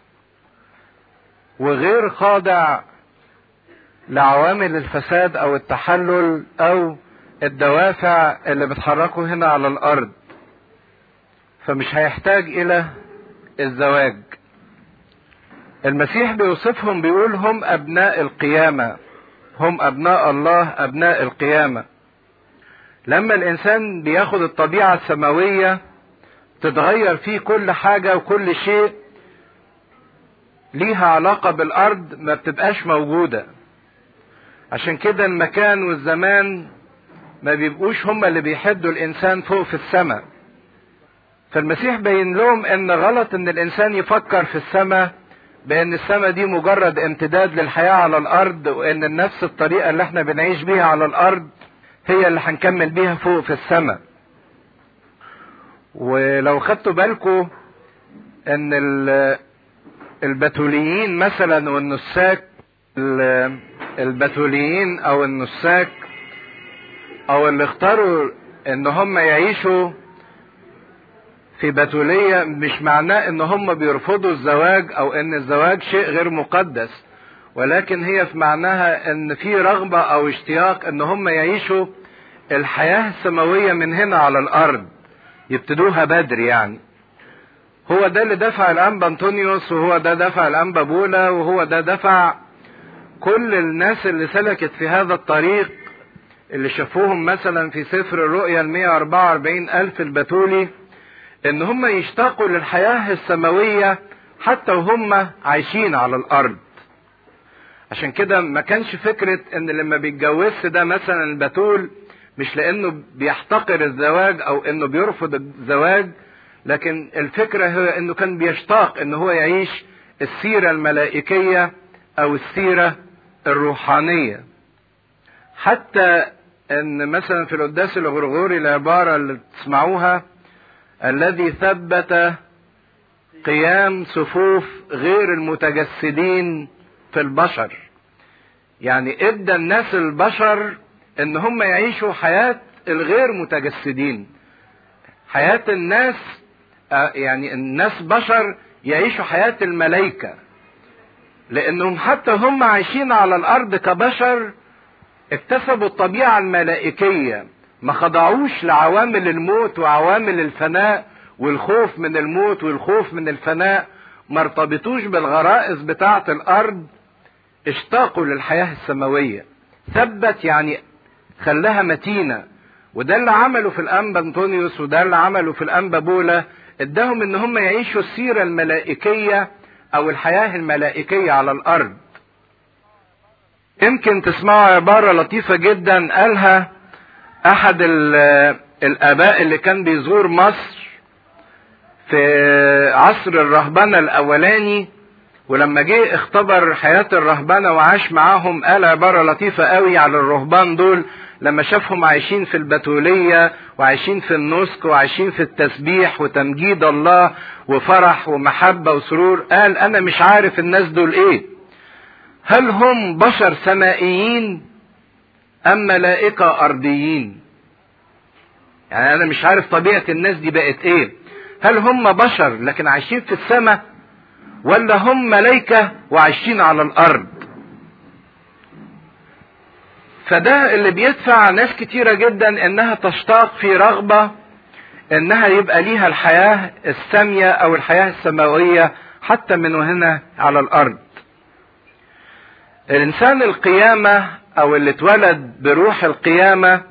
وغير خاضع لعوامل الفساد او التحلل او الدوافع اللي بتحركه هنا على الارض فمش هيحتاج الى الزواج المسيح بيوصفهم بيقول هم ابناء القيامه هم ابناء الله ابناء القيامه لما الانسان بياخد الطبيعه السماويه تتغير فيه كل حاجه وكل شيء ليها علاقه بالارض ما بتبقاش موجوده عشان كده المكان والزمان ما بيبقوش هما اللي بيحدوا الانسان فوق في السماء فالمسيح بين لهم ان غلط ان الانسان يفكر في السماء بان السماء دي مجرد امتداد للحياة على الارض وان نفس الطريقة اللي احنا بنعيش بيها على الارض هي اللي هنكمل بيها فوق في السماء ولو خدتوا بالكم ان البتوليين مثلا والنساك البتوليين او النساك او اللي اختاروا ان هم يعيشوا في بتولية مش معناه ان هم بيرفضوا الزواج او ان الزواج شيء غير مقدس ولكن هي في معناها ان في رغبة او اشتياق ان هم يعيشوا الحياة السماوية من هنا على الارض يبتدوها بدري يعني هو ده اللي دفع الانبا انطونيوس وهو ده دفع الانبا بولا وهو ده دفع كل الناس اللي سلكت في هذا الطريق اللي شافوهم مثلا في سفر الرؤيا ال 144 ألف البتولي إن هم يشتاقوا للحياة السماوية حتى وهم عايشين على الأرض. عشان كده ما كانش فكرة إن لما بيتجوزش ده مثلا البتول مش لأنه بيحتقر الزواج أو إنه بيرفض الزواج لكن الفكرة هي إنه كان بيشتاق إن هو يعيش السيرة الملائكية أو السيرة الروحانية حتى ان مثلا في القداس الغرغوري العبارة اللي تسمعوها الذي ثبت قيام صفوف غير المتجسدين في البشر يعني ادى الناس البشر ان هم يعيشوا حياة الغير متجسدين حياة الناس يعني الناس بشر يعيشوا حياة الملائكة لانهم حتى هم عايشين على الارض كبشر اكتسبوا الطبيعة الملائكية ما خضعوش لعوامل الموت وعوامل الفناء والخوف من الموت والخوف من الفناء ما ارتبطوش بالغرائز بتاعة الارض اشتاقوا للحياة السماوية ثبت يعني خلاها متينة وده اللي عمله في الانبا انطونيوس وده اللي عمله في الانبا بولا اداهم ان هم يعيشوا السيرة الملائكية او الحياة الملائكية على الارض يمكن تسمعوا عبارة لطيفة جدا قالها احد الاباء اللي كان بيزور مصر في عصر الرهبنة الاولاني ولما جه اختبر حياة الرهبنة وعاش معاهم قال عبارة لطيفة قوي على الرهبان دول لما شافهم عايشين في البتولية وعايشين في النسك وعايشين في التسبيح وتمجيد الله وفرح ومحبة وسرور قال انا مش عارف الناس دول ايه هل هم بشر سمائيين ام ملائكة ارضيين يعني انا مش عارف طبيعة الناس دي بقت ايه هل هم بشر لكن عايشين في السماء ولا هم ملائكة وعايشين على الارض فده اللي بيدفع ناس كتيرة جدا انها تشتاق في رغبة انها يبقى ليها الحياة السامية او الحياة السماوية حتى من وهنا على الارض الانسان القيامة او اللي اتولد بروح القيامة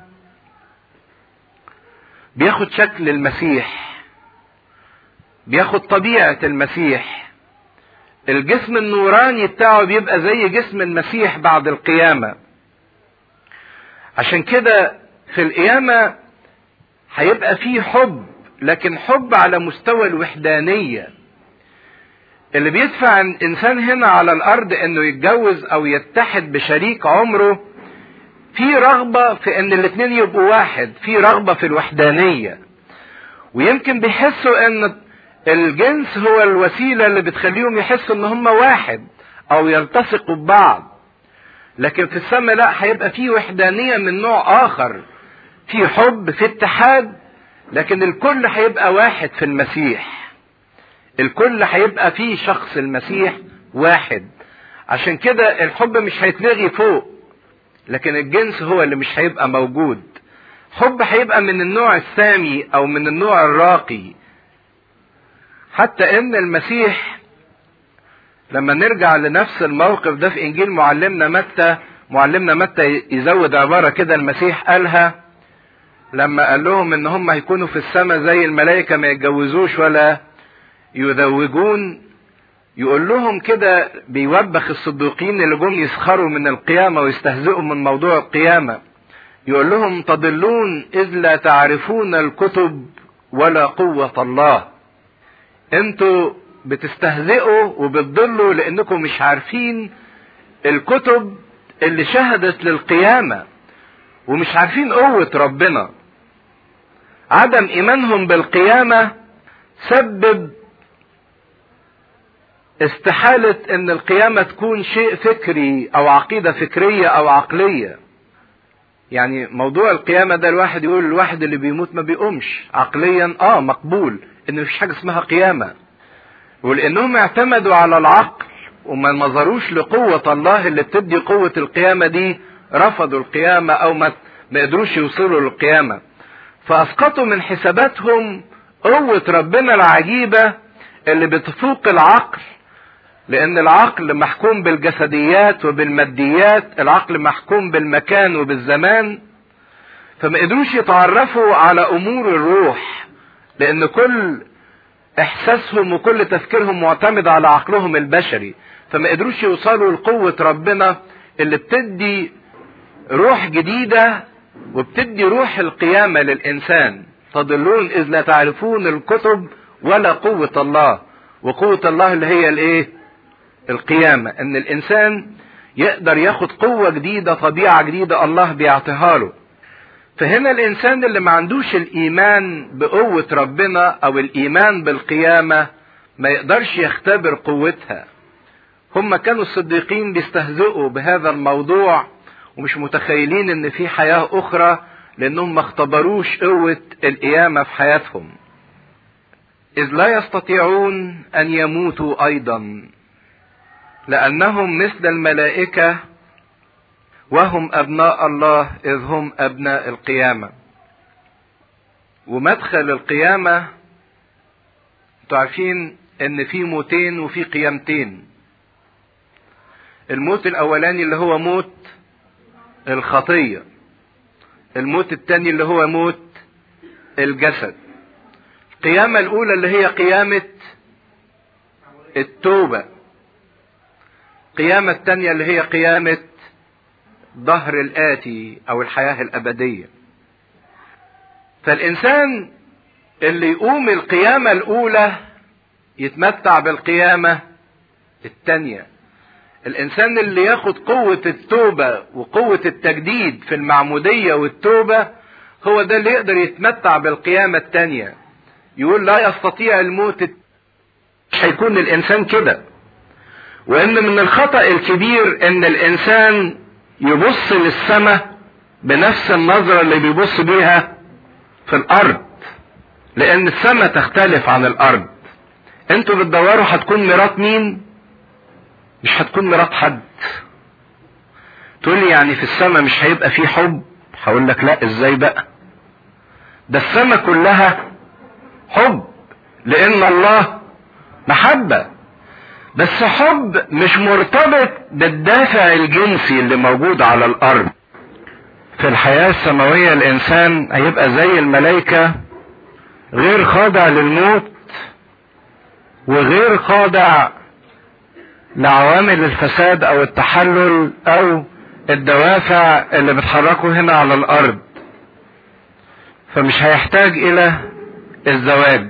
بياخد شكل المسيح بياخد طبيعة المسيح الجسم النوراني بتاعه بيبقى زي جسم المسيح بعد القيامة عشان كده في القيامة هيبقى فيه حب لكن حب على مستوى الوحدانية اللي بيدفع الانسان هنا على الارض انه يتجوز او يتحد بشريك عمره في رغبة في ان الاتنين يبقوا واحد في رغبة في الوحدانية ويمكن بيحسوا ان الجنس هو الوسيلة اللي بتخليهم يحسوا ان هم واحد او يلتصقوا ببعض لكن في السماء لا هيبقى في وحدانية من نوع اخر في حب في اتحاد لكن الكل هيبقى واحد في المسيح الكل هيبقى فيه شخص المسيح واحد عشان كده الحب مش هيتلغي فوق لكن الجنس هو اللي مش هيبقى موجود حب هيبقى من النوع السامي او من النوع الراقي حتى ان المسيح لما نرجع لنفس الموقف ده في انجيل معلمنا متى معلمنا متى يزود عباره كده المسيح قالها لما قال لهم ان هم هيكونوا في السماء زي الملائكه ما يتجوزوش ولا يذوجون يقول لهم كده بيوبخ الصديقين اللي جم يسخروا من القيامه ويستهزئوا من موضوع القيامه يقول لهم تضلون اذ لا تعرفون الكتب ولا قوه الله انتوا بتستهزئوا وبتضلوا لانكم مش عارفين الكتب اللي شهدت للقيامة ومش عارفين قوة ربنا عدم ايمانهم بالقيامة سبب استحالة ان القيامة تكون شيء فكري او عقيدة فكرية او عقلية يعني موضوع القيامة ده الواحد يقول الواحد اللي بيموت ما بيقومش عقليا اه مقبول ان مفيش حاجة اسمها قيامة ولانهم اعتمدوا على العقل وما نظروش لقوة الله اللي بتدي قوة القيامة دي رفضوا القيامة او ما ما قدروش يوصلوا للقيامة فاسقطوا من حساباتهم قوة ربنا العجيبة اللي بتفوق العقل لان العقل محكوم بالجسديات وبالماديات العقل محكوم بالمكان وبالزمان فما قدروش يتعرفوا على امور الروح لان كل احساسهم وكل تفكيرهم معتمد على عقلهم البشري فما قدروش يوصلوا لقوة ربنا اللي بتدي روح جديدة وبتدي روح القيامة للإنسان تضلون إذ لا تعرفون الكتب ولا قوة الله وقوة الله اللي هي الإيه؟ القيامة إن الإنسان يقدر ياخد قوة جديدة طبيعة جديدة الله بيعطيها له فهنا الانسان اللي ما عندوش الايمان بقوة ربنا او الايمان بالقيامة ما يقدرش يختبر قوتها هم كانوا الصديقين بيستهزئوا بهذا الموضوع ومش متخيلين ان في حياة اخرى لانهم ما اختبروش قوة القيامة في حياتهم اذ لا يستطيعون ان يموتوا ايضا لانهم مثل الملائكه وهم ابناء الله اذ هم ابناء القيامه ومدخل القيامه انتوا عارفين ان في موتين وفي قيامتين الموت الاولاني اللي هو موت الخطيه الموت الثاني اللي هو موت الجسد القيامه الاولى اللي هي قيامه التوبه القيامه الثانيه اللي هي قيامه الظهر الآتي أو الحياة الأبدية فالإنسان اللي يقوم القيامة الأولى يتمتع بالقيامة الثانية الإنسان اللي ياخد قوة التوبة وقوة التجديد في المعمودية والتوبة هو ده اللي يقدر يتمتع بالقيامة الثانية يقول لا يستطيع الموت مش هيكون الإنسان كده وإن من الخطأ الكبير إن الإنسان يبص للسماء بنفس النظرة اللي بيبص بيها في الأرض لأن السماء تختلف عن الأرض انتوا بتدوروا هتكون مرات مين مش هتكون مرات حد تقول لي يعني في السماء مش هيبقى فيه حب هقول لك لا ازاي بقى ده السماء كلها حب لان الله محبة بس حب مش مرتبط بالدافع الجنسي اللي موجود على الارض في الحياة السماوية الانسان هيبقى زي الملائكة غير خاضع للموت وغير خاضع لعوامل الفساد او التحلل او الدوافع اللي بتحركه هنا على الارض فمش هيحتاج الى الزواج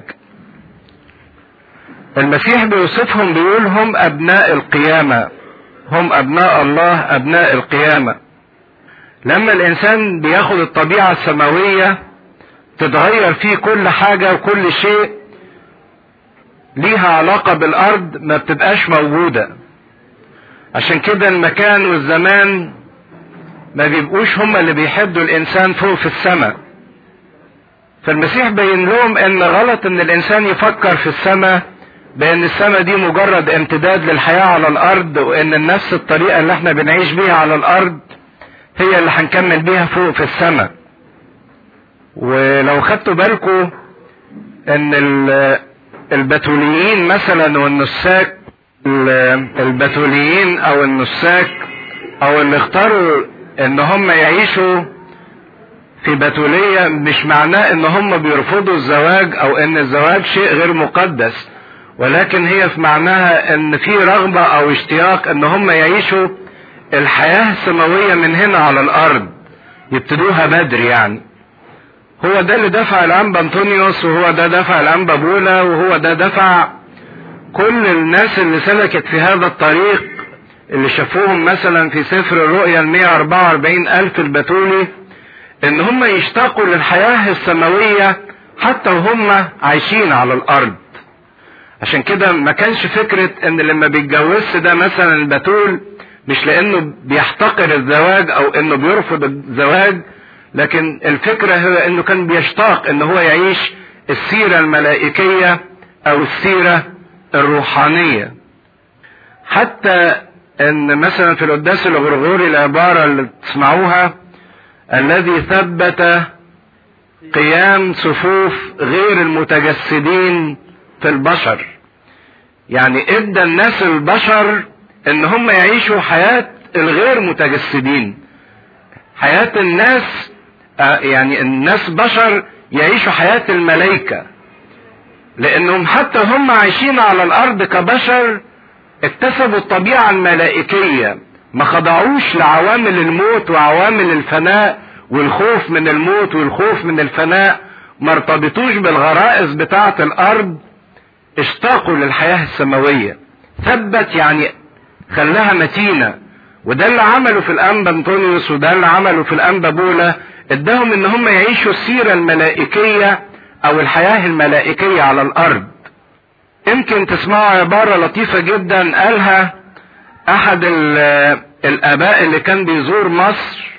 المسيح بيوصفهم بيقول هم ابناء القيامة هم ابناء الله ابناء القيامة لما الانسان بياخد الطبيعة السماوية تتغير فيه كل حاجة وكل شيء ليها علاقة بالارض ما بتبقاش موجودة عشان كده المكان والزمان ما بيبقوش هما اللي بيحدوا الانسان فوق في السماء فالمسيح بين لهم ان غلط ان الانسان يفكر في السماء بان السماء دي مجرد امتداد للحياة على الارض وان نفس الطريقة اللي احنا بنعيش بيها على الارض هي اللي هنكمل بيها فوق في السماء ولو خدتوا بالكم ان البتوليين مثلا والنساك البتوليين او النساك او اللي اختاروا ان هم يعيشوا في بتولية مش معناه ان هم بيرفضوا الزواج او ان الزواج شيء غير مقدس ولكن هي في معناها ان في رغبة او اشتياق ان هم يعيشوا الحياة السماوية من هنا على الارض يبتدوها بدري يعني هو ده اللي دفع الانبا انطونيوس وهو ده دفع الانبا بولا وهو ده دفع كل الناس اللي سلكت في هذا الطريق اللي شافوهم مثلا في سفر الرؤيا ال 144 ألف البتولي إن هم يشتاقوا للحياة السماوية حتى وهم عايشين على الأرض. عشان كده ما كانش فكرة إن لما بيتجوزش ده مثلا البتول مش لأنه بيحتقر الزواج أو إنه بيرفض الزواج لكن الفكرة هو إنه كان بيشتاق إن هو يعيش السيرة الملائكية أو السيرة الروحانية حتى ان مثلا في القداس الغرغوري العبارة اللي تسمعوها الذي ثبت قيام صفوف غير المتجسدين في البشر يعني ادى الناس البشر ان هم يعيشوا حياة الغير متجسدين حياة الناس يعني الناس بشر يعيشوا حياة الملائكة لانهم حتى هم عايشين على الارض كبشر اكتسبوا الطبيعة الملائكية ما خضعوش لعوامل الموت وعوامل الفناء والخوف من الموت والخوف من الفناء ما ارتبطوش بالغرائز بتاعة الارض اشتاقوا للحياة السماوية ثبت يعني خلاها متينة وده اللي عمله في الانبا انطونيوس وده اللي عمله في الانبا بولا اداهم ان هم يعيشوا السيرة الملائكية او الحياة الملائكية على الارض يمكن تسمعوا عبارة لطيفة جدا قالها احد الاباء اللي كان بيزور مصر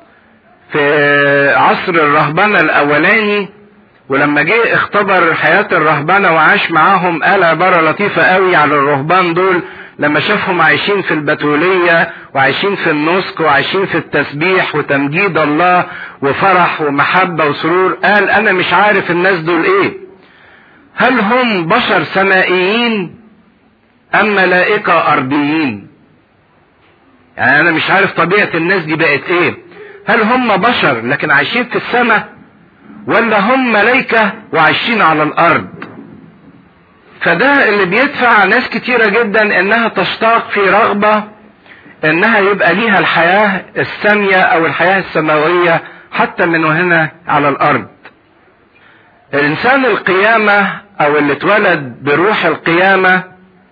في عصر الرهبنة الاولاني ولما جه اختبر حياة الرهبنة وعاش معاهم قال عبارة لطيفة قوي على الرهبان دول لما شافهم عايشين في البتولية وعايشين في النسك وعايشين في التسبيح وتمجيد الله وفرح ومحبة وسرور قال انا مش عارف الناس دول ايه هل هم بشر سمائيين ام ملائكة ارضيين يعني انا مش عارف طبيعة الناس دي بقت ايه هل هم بشر لكن عايشين في السماء ولا هم ملائكة وعايشين على الارض فده اللي بيدفع ناس كتيرة جدا انها تشتاق في رغبة انها يبقى ليها الحياة السامية او الحياة السماوية حتى من هنا على الارض الانسان القيامة او اللي اتولد بروح القيامة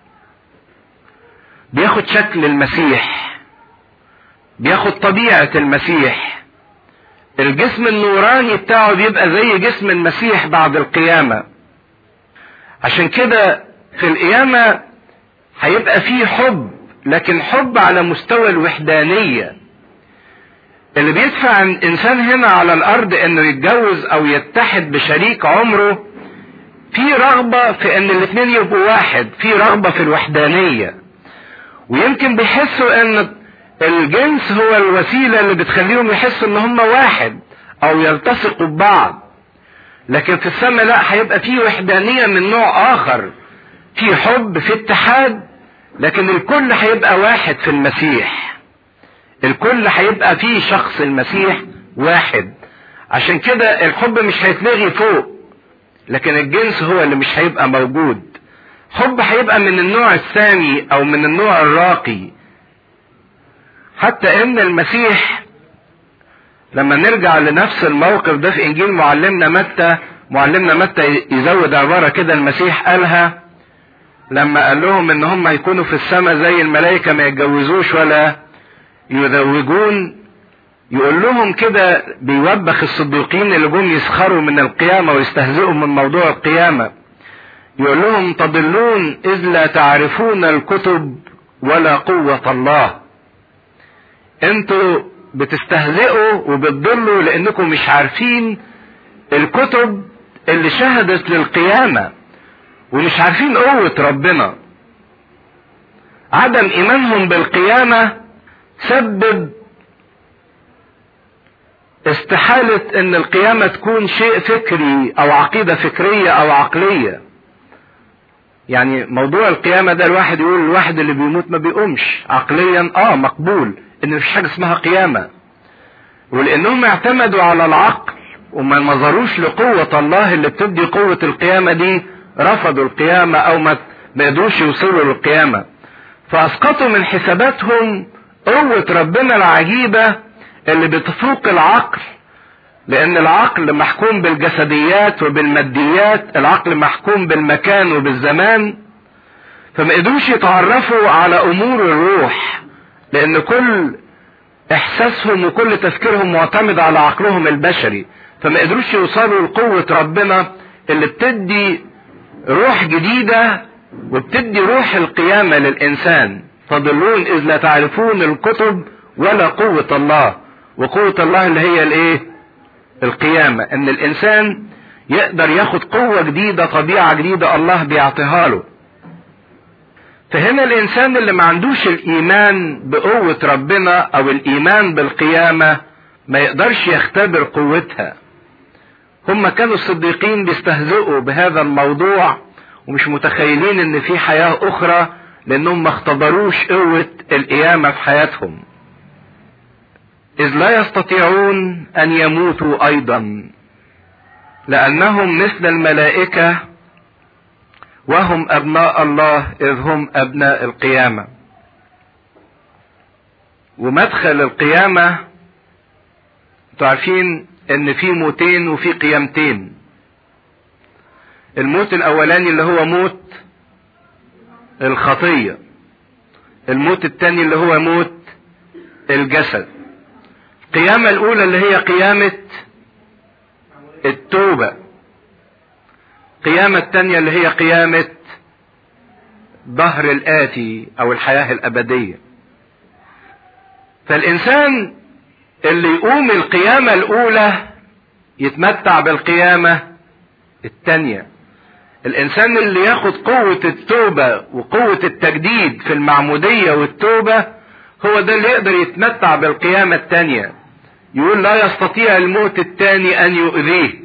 بياخد شكل المسيح بياخد طبيعة المسيح الجسم النوراني بتاعه بيبقى زي جسم المسيح بعد القيامة عشان كده في القيامة هيبقى فيه حب لكن حب على مستوى الوحدانية اللي بيدفع الانسان هنا على الارض انه يتجوز او يتحد بشريك عمره في رغبة في ان الاتنين يبقوا واحد في رغبة في الوحدانية ويمكن بيحسوا ان الجنس هو الوسيلة اللي بتخليهم يحسوا ان هم واحد او يلتصقوا ببعض لكن في السماء لا هيبقى في وحدانية من نوع اخر في حب في اتحاد لكن الكل هيبقى واحد في المسيح الكل هيبقى فيه شخص المسيح واحد عشان كده الحب مش هيتلغي فوق لكن الجنس هو اللي مش هيبقى موجود حب هيبقى من النوع الثاني او من النوع الراقي حتى ان المسيح لما نرجع لنفس الموقف ده في انجيل معلمنا متى معلمنا متى يزود عباره كده المسيح قالها لما قال لهم ان هم هيكونوا في السماء زي الملائكه ما يتجوزوش ولا يزوجون يقول لهم كده بيوبخ الصديقين اللي جم يسخروا من القيامه ويستهزئوا من موضوع القيامه يقول لهم تضلون اذ لا تعرفون الكتب ولا قوه الله انتوا بتستهزئوا وبتضلوا لانكم مش عارفين الكتب اللي شهدت للقيامه ومش عارفين قوة ربنا عدم ايمانهم بالقيامة سبب استحالة ان القيامة تكون شيء فكري او عقيدة فكرية او عقلية يعني موضوع القيامة ده الواحد يقول الواحد اللي بيموت ما بيقومش عقليا اه مقبول ان مفيش حاجة اسمها قيامة ولانهم اعتمدوا على العقل وما نظروش لقوة الله اللي بتدي قوة القيامة دي رفضوا القيامة او ما قدروش يوصلوا للقيامة فاسقطوا من حساباتهم قوة ربنا العجيبة اللي بتفوق العقل لان العقل محكوم بالجسديات وبالماديات العقل محكوم بالمكان وبالزمان فما قدروش يتعرفوا على امور الروح لان كل احساسهم وكل تفكيرهم معتمد على عقلهم البشري فما قدروش يوصلوا لقوة ربنا اللي بتدي روح جديدة وبتدي روح القيامة للإنسان تضلون إذ لا تعرفون الكتب ولا قوة الله وقوة الله اللي هي الإيه؟ القيامة إن الإنسان يقدر ياخد قوة جديدة طبيعة جديدة الله بيعطيها له فهنا الإنسان اللي ما عندوش الإيمان بقوة ربنا أو الإيمان بالقيامة ما يقدرش يختبر قوتها هم كانوا الصديقين بيستهزئوا بهذا الموضوع ومش متخيلين ان في حياة اخرى لانهم ما اختبروش قوة القيامة في حياتهم اذ لا يستطيعون ان يموتوا ايضا لانهم مثل الملائكة وهم ابناء الله اذ هم ابناء القيامة ومدخل القيامة انتوا عارفين ان في موتين وفي قيامتين الموت الاولاني اللي هو موت الخطية الموت الثاني اللي هو موت الجسد القيامة الاولى اللي هي قيامة التوبة القيامة الثانية اللي هي قيامة ظهر الآتي أو الحياة الأبدية فالإنسان اللي يقوم القيامة الأولى يتمتع بالقيامة الثانية الإنسان اللي ياخد قوة التوبة وقوة التجديد في المعمودية والتوبة هو ده اللي يقدر يتمتع بالقيامة الثانية يقول لا يستطيع الموت الثاني أن يؤذيه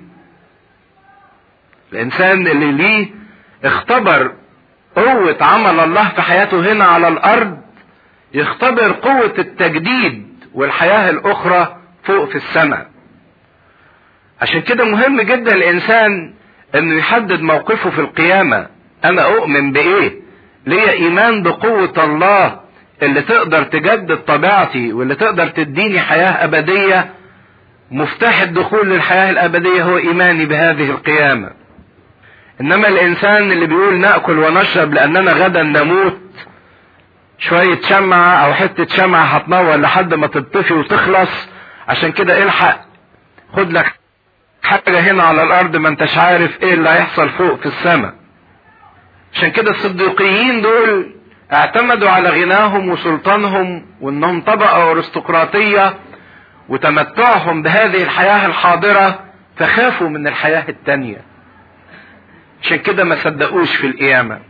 الإنسان اللي ليه اختبر قوة عمل الله في حياته هنا على الأرض يختبر قوة التجديد والحياة الأخرى فوق في السماء عشان كده مهم جدا الإنسان إنه يحدد موقفه في القيامة أنا أؤمن بإيه؟ ليا إيمان بقوة الله اللي تقدر تجدد طبيعتي واللي تقدر تديني حياة أبدية مفتاح الدخول للحياة الأبدية هو إيماني بهذه القيامة إنما الإنسان اللي بيقول نأكل ونشرب لأننا غدا نموت شوية شمعة أو حتة شمعة هتنور لحد ما تطفي وتخلص عشان كده الحق خد لك حاجة هنا على الأرض ما انتش عارف إيه اللي هيحصل فوق في السماء عشان كده الصديقيين دول اعتمدوا على غناهم وسلطانهم وانهم طبقة ارستقراطية وتمتعهم بهذه الحياة الحاضرة فخافوا من الحياة التانية عشان كده ما صدقوش في القيامة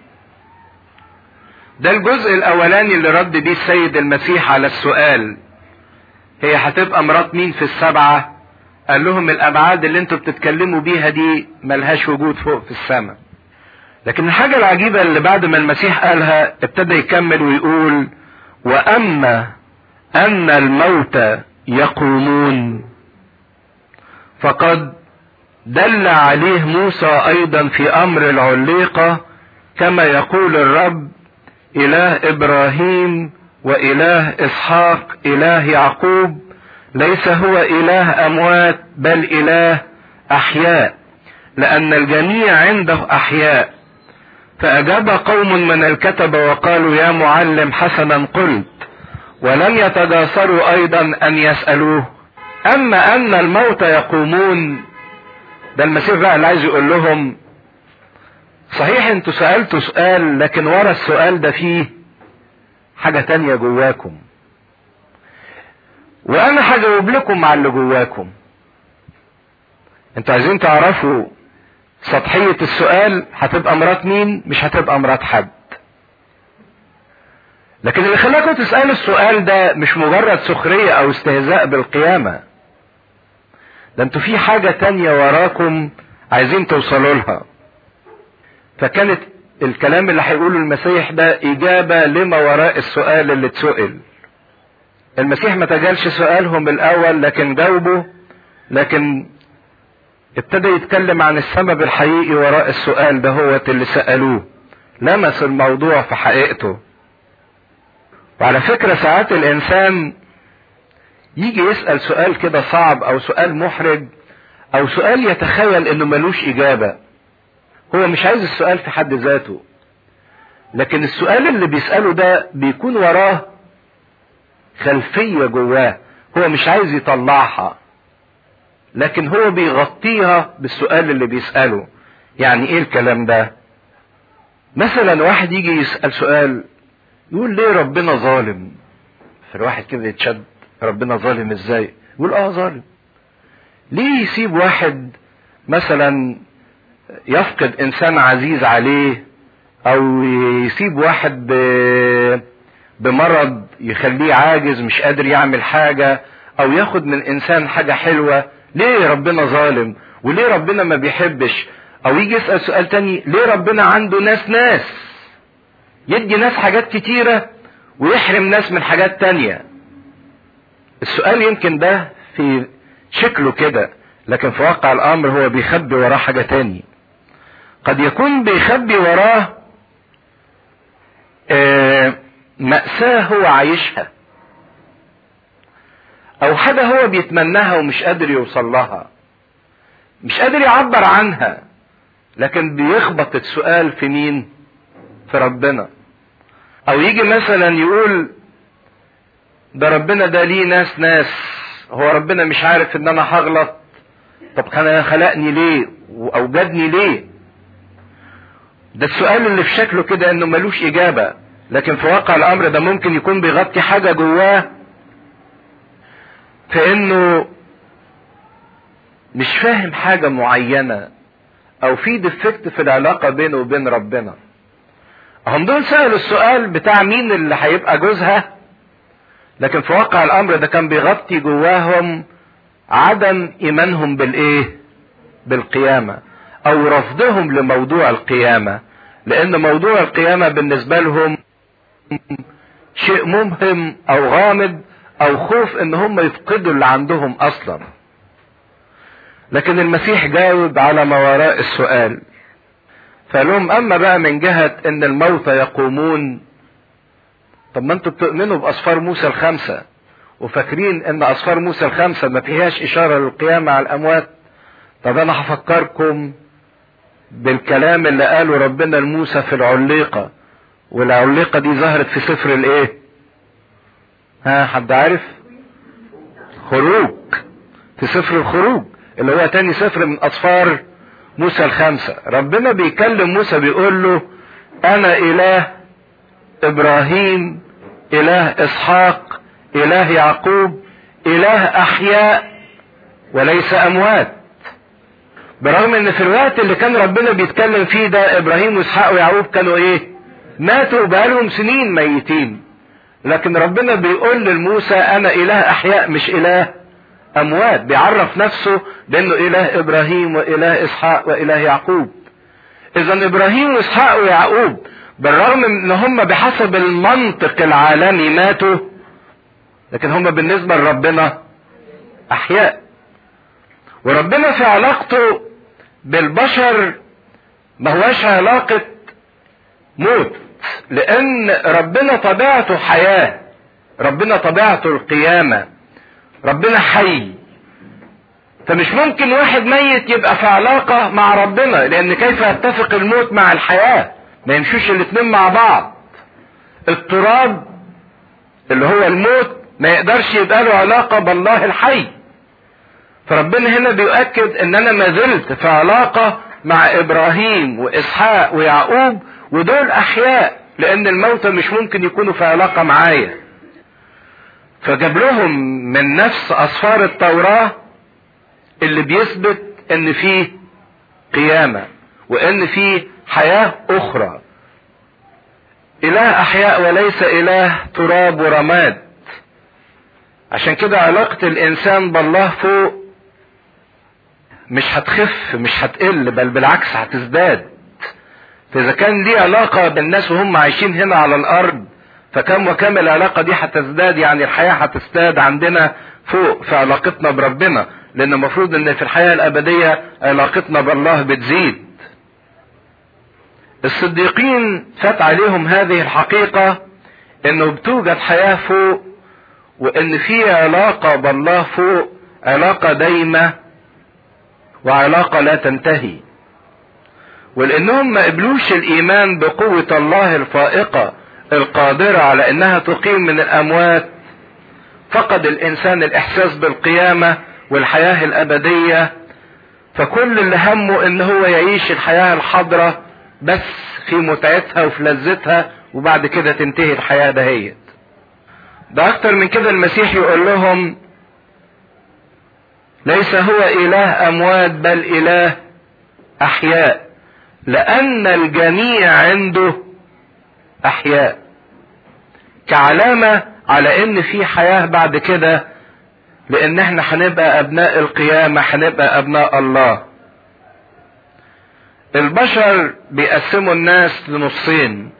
ده الجزء الاولاني اللي رد بيه السيد المسيح على السؤال هي هتبقى مرات مين في السبعة قال لهم الابعاد اللي انتوا بتتكلموا بيها دي ملهاش وجود فوق في السماء لكن الحاجة العجيبة اللي بعد ما المسيح قالها ابتدى يكمل ويقول واما ان الموتى يقومون فقد دل عليه موسى ايضا في امر العليقة كما يقول الرب اله ابراهيم واله اسحاق اله يعقوب ليس هو اله اموات بل اله احياء لان الجميع عنده احياء فاجاب قوم من الكتبه وقالوا يا معلم حسنا قلت ولم يتجاسروا ايضا ان يسالوه اما ان الموت يقومون ده المسيح بقى اللي عايز يقول لهم صحيح انتوا سألتوا سؤال لكن ورا السؤال ده فيه حاجة تانية جواكم وانا هجاوب لكم مع اللي جواكم انتوا عايزين تعرفوا سطحية السؤال هتبقى مرات مين مش هتبقى مرات حد لكن اللي خلاكم تسألوا السؤال ده مش مجرد سخرية او استهزاء بالقيامة ده انتوا في حاجة تانية وراكم عايزين توصلوا لها فكانت الكلام اللي هيقوله المسيح ده إجابة لما وراء السؤال اللي اتسئل المسيح ما تجالش سؤالهم الأول لكن جاوبه لكن ابتدى يتكلم عن السبب الحقيقي وراء السؤال ده هو اللي سألوه لمس الموضوع في حقيقته وعلى فكرة ساعات الإنسان يجي يسأل سؤال كده صعب أو سؤال محرج أو سؤال يتخيل إنه ملوش إجابة هو مش عايز السؤال في حد ذاته لكن السؤال اللي بيسأله ده بيكون وراه خلفية جواه هو مش عايز يطلعها لكن هو بيغطيها بالسؤال اللي بيسأله يعني ايه الكلام ده مثلا واحد يجي يسأل سؤال يقول ليه ربنا ظالم فالواحد كده يتشد ربنا ظالم ازاي يقول اه ظالم ليه يسيب واحد مثلا يفقد انسان عزيز عليه او يسيب واحد بمرض يخليه عاجز مش قادر يعمل حاجة او ياخد من انسان حاجة حلوة ليه ربنا ظالم وليه ربنا ما بيحبش او يجي يسأل سؤال تاني ليه ربنا عنده ناس ناس يدي ناس حاجات كتيرة ويحرم ناس من حاجات تانية السؤال يمكن ده في شكله كده لكن في واقع الامر هو بيخبي وراه حاجة تاني قد يكون بيخبي وراه مأساة هو عايشها او حاجة هو بيتمناها ومش قادر يوصل لها مش قادر يعبر عنها لكن بيخبط السؤال في مين في ربنا او يجي مثلا يقول ده ربنا ده ليه ناس ناس هو ربنا مش عارف ان انا هغلط طب كان خلقني ليه واوجدني ليه ده السؤال اللي في شكله كده انه ملوش اجابة لكن في واقع الامر ده ممكن يكون بيغطي حاجة جواه في انه مش فاهم حاجة معينة او في ديفكت في العلاقة بينه وبين ربنا هم دول سألوا السؤال بتاع مين اللي هيبقى جوزها لكن في واقع الامر ده كان بيغطي جواهم عدم ايمانهم بالايه بالقيامة او رفضهم لموضوع القيامة لان موضوع القيامة بالنسبة لهم شيء مبهم او غامض او خوف ان هم يفقدوا اللي عندهم اصلا لكن المسيح جاوب على ما وراء السؤال فلهم اما بقى من جهة ان الموتى يقومون طب ما انتوا بتؤمنوا باصفار موسى الخمسه وفاكرين ان اصفار موسى الخمسه ما فيهاش اشاره للقيامه على الاموات طب انا هفكركم بالكلام اللي قاله ربنا لموسى في العليقه والعليقه دي ظهرت في سفر الايه ها حد عارف خروج في سفر الخروج اللي هو تاني سفر من اصفار موسى الخمسه ربنا بيكلم موسى بيقول له انا اله ابراهيم اله اسحاق اله يعقوب اله احياء وليس اموات برغم ان في الوقت اللي كان ربنا بيتكلم فيه ده ابراهيم واسحاق ويعقوب كانوا ايه ماتوا بقالهم سنين ميتين لكن ربنا بيقول لموسى انا اله احياء مش اله اموات بيعرف نفسه بانه اله ابراهيم واله اسحاق واله يعقوب اذا ابراهيم واسحاق ويعقوب بالرغم من ان هم بحسب المنطق العالمي ماتوا لكن هم بالنسبه لربنا احياء وربنا في علاقته بالبشر ما هواش علاقه موت لان ربنا طبيعته حياه ربنا طبيعته القيامه ربنا حي فمش ممكن واحد ميت يبقى في علاقه مع ربنا لان كيف يتفق الموت مع الحياه ما يمشوش الاتنين مع بعض التراب اللي هو الموت ما يقدرش يبقى له علاقه بالله الحي فربنا هنا بيؤكد ان انا ما زلت في علاقه مع ابراهيم واسحاق ويعقوب ودول احياء لان الموتى مش ممكن يكونوا في علاقه معايا فجاب لهم من نفس اصفار التوراه اللي بيثبت ان فيه قيامه وان فيه حياه اخرى اله احياء وليس اله تراب ورماد عشان كده علاقه الانسان بالله فوق مش هتخف مش هتقل بل بالعكس هتزداد فاذا كان ليه علاقه بالناس وهم عايشين هنا على الارض فكم وكم العلاقة دي هتزداد يعني الحياة هتزداد عندنا فوق في علاقتنا بربنا لأن المفروض إن في الحياة الأبدية علاقتنا بالله بتزيد. الصديقين فات عليهم هذه الحقيقة إنه بتوجد حياة فوق وإن في علاقة بالله فوق علاقة دايمة وعلاقة لا تنتهي. ولأنهم ما قبلوش الإيمان بقوة الله الفائقة القادرة على انها تقيم من الاموات فقد الانسان الاحساس بالقيامة والحياة الابدية فكل اللي همه ان هو يعيش الحياة الحاضرة بس في متعتها وفي لذتها وبعد كده تنتهي الحياة دهيت ده اكتر من كده المسيح يقول لهم ليس هو اله اموات بل اله احياء لان الجميع عنده احياء كعلامة على ان في حياة بعد كده لان احنا هنبقى ابناء القيامة هنبقى ابناء الله البشر بيقسموا الناس لنصين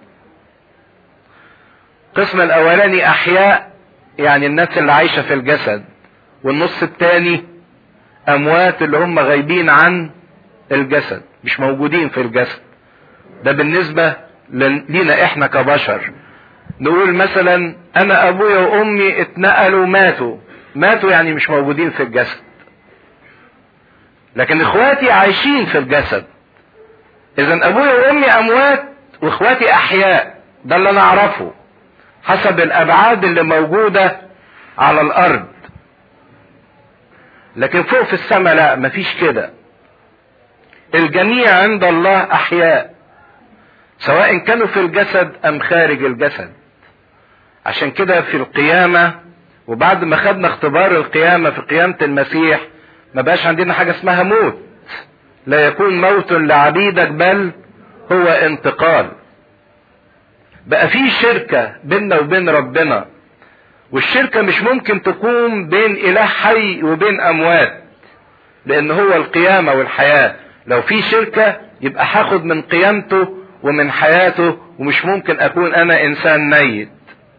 القسم الاولاني احياء يعني الناس اللي عايشة في الجسد والنص الثاني اموات اللي هم غايبين عن الجسد مش موجودين في الجسد ده بالنسبة لينا احنا كبشر نقول مثلا انا ابويا وامي اتنقلوا ماتوا ماتوا يعني مش موجودين في الجسد لكن اخواتي عايشين في الجسد اذا ابويا وامي اموات واخواتي احياء ده اللي انا اعرفه حسب الابعاد اللي موجودة على الارض لكن فوق في السماء لا مفيش كده الجميع عند الله احياء سواء كانوا في الجسد ام خارج الجسد عشان كده في القيامة وبعد ما خدنا اختبار القيامة في قيامة المسيح ما بقاش عندنا حاجة اسمها موت لا يكون موت لعبيدك بل هو انتقال بقى في شركة بيننا وبين ربنا والشركة مش ممكن تكون بين اله حي وبين اموات لان هو القيامة والحياة لو في شركة يبقى هاخد من قيامته ومن حياته ومش ممكن اكون انا انسان ميت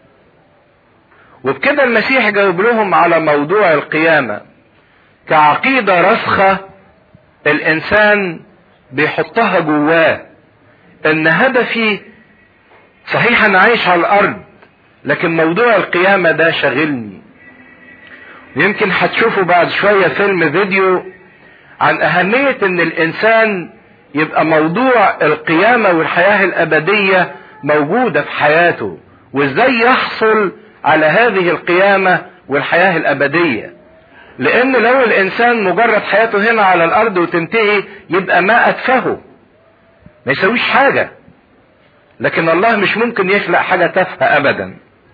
وبكده المسيح جاوب لهم على موضوع القيامة كعقيدة رسخة الانسان بيحطها جواه ان هدفي صحيح انا عايش على الارض لكن موضوع القيامة ده شغلني يمكن هتشوفوا بعد شوية فيلم فيديو عن أهمية إن الإنسان يبقى موضوع القيامة والحياة الأبدية موجودة في حياته وإزاي يحصل على هذه القيامة والحياة الأبدية لأن لو الإنسان مجرد حياته هنا على الأرض وتنتهي يبقى ما أتفهه ما يسويش حاجة لكن الله مش ممكن يخلق حاجة تافهة أبدا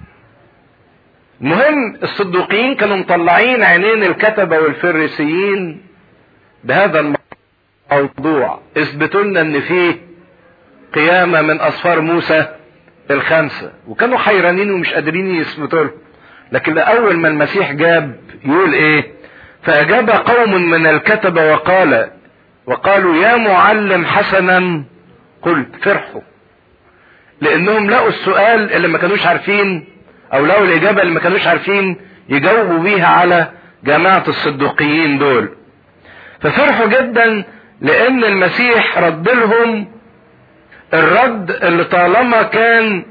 المهم الصدوقيين كانوا مطلعين عينين الكتبة والفريسيين بهذا الموضوع اثبتوا لنا ان فيه قيامة من اصفار موسى الخمسة وكانوا حيرانين ومش قادرين يثبتوا لهم لكن لأول ما المسيح جاب يقول ايه فأجاب قوم من الكتبة وقال وقالوا يا معلم حسنا قلت فرحوا لانهم لقوا السؤال اللي ما كانوش عارفين او لقوا الاجابة اللي ما كانوش عارفين يجاوبوا بيها على جماعة الصدوقيين دول ففرحوا جدا لان المسيح رد لهم الرد اللي طالما كان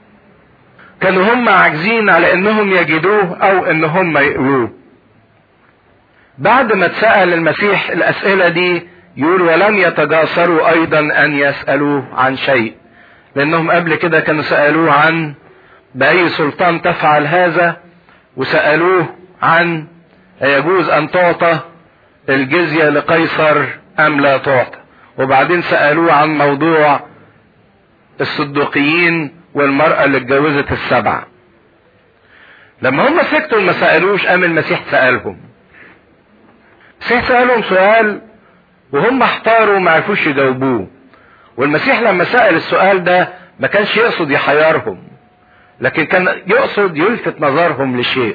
كانوا هم عاجزين على انهم يجدوه او ان هم يقروه بعد ما اتسأل المسيح الاسئلة دي يقول ولم يتجاسروا ايضا ان يسألوه عن شيء لانهم قبل كده كانوا سألوه عن بأي سلطان تفعل هذا وسألوه عن يجوز ان تعطى الجزية لقيصر ام لا تعطى وبعدين سألوه عن موضوع الصدوقيين والمرأة اللي اتجوزت السبعة لما هم سكتوا ما سألوش قام المسيح سألهم المسيح سألهم سؤال وهم احتاروا ما عرفوش يجاوبوه والمسيح لما سأل السؤال ده ما كانش يقصد يحيرهم لكن كان يقصد يلفت نظرهم لشيء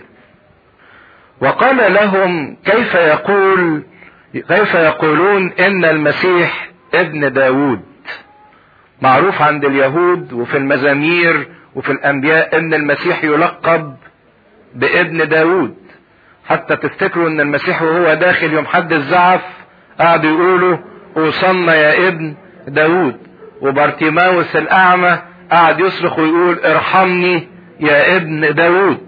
وقال لهم كيف يقول كيف يقولون ان المسيح ابن داود معروف عند اليهود وفي المزامير وفي الانبياء ان المسيح يلقب بابن داود حتى تفتكروا ان المسيح وهو داخل يوم حد الزعف قعدوا يقولوا اوصلنا يا ابن داود وبارتيماوس الاعمى قعد يصرخ ويقول ارحمني يا ابن داود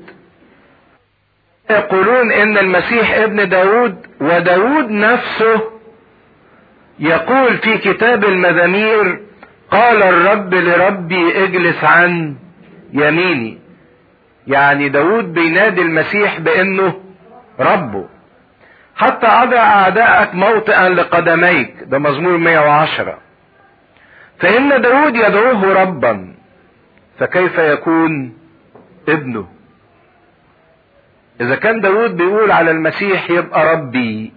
يقولون ان المسيح ابن داود وداود نفسه يقول في كتاب المزامير قال الرب لربي اجلس عن يميني يعني داود بينادي المسيح بانه ربه حتى اضع اعدائك موطئا لقدميك ده مزمور 110 فان داود يدعوه ربا فكيف يكون ابنه اذا كان داود بيقول على المسيح يبقى ربي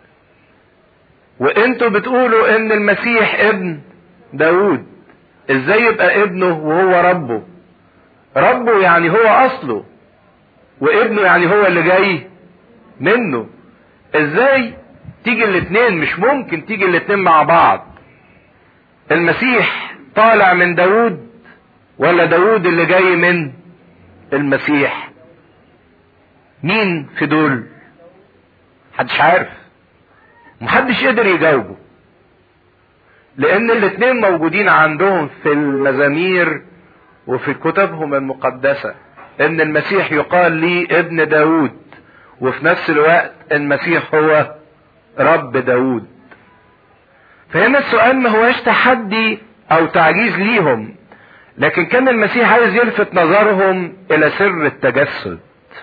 وانتوا بتقولوا ان المسيح ابن داود ازاي يبقى ابنه وهو ربه ربه يعني هو اصله وابنه يعني هو اللي جاي منه ازاي تيجي الاتنين مش ممكن تيجي الاتنين مع بعض المسيح طالع من داود ولا داود اللي جاي من المسيح مين في دول محدش عارف محدش قدر يجاوبه لان الاتنين موجودين عندهم في المزامير وفي كتبهم المقدسة ان المسيح يقال لي ابن داود وفي نفس الوقت المسيح هو رب داود فهنا السؤال ما هوش تحدي او تعجيز ليهم لكن كان المسيح عايز يلفت نظرهم الى سر التجسد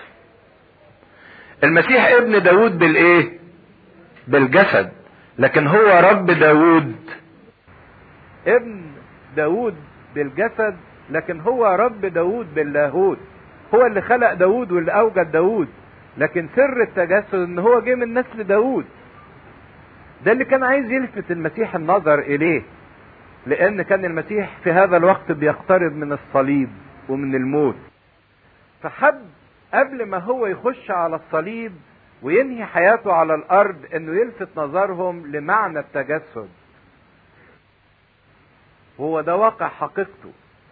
المسيح ابن داود بالايه بالجسد لكن هو رب داود ابن داود بالجسد لكن هو رب داود باللاهوت هو اللي خلق داود واللي اوجد داود لكن سر التجسد ان هو جه من نسل داود ده اللي كان عايز يلفت المسيح النظر اليه لان كان المسيح في هذا الوقت بيقترب من الصليب ومن الموت فحب قبل ما هو يخش على الصليب وينهي حياته على الارض انه يلفت نظرهم لمعنى التجسد وهو ده واقع حقيقته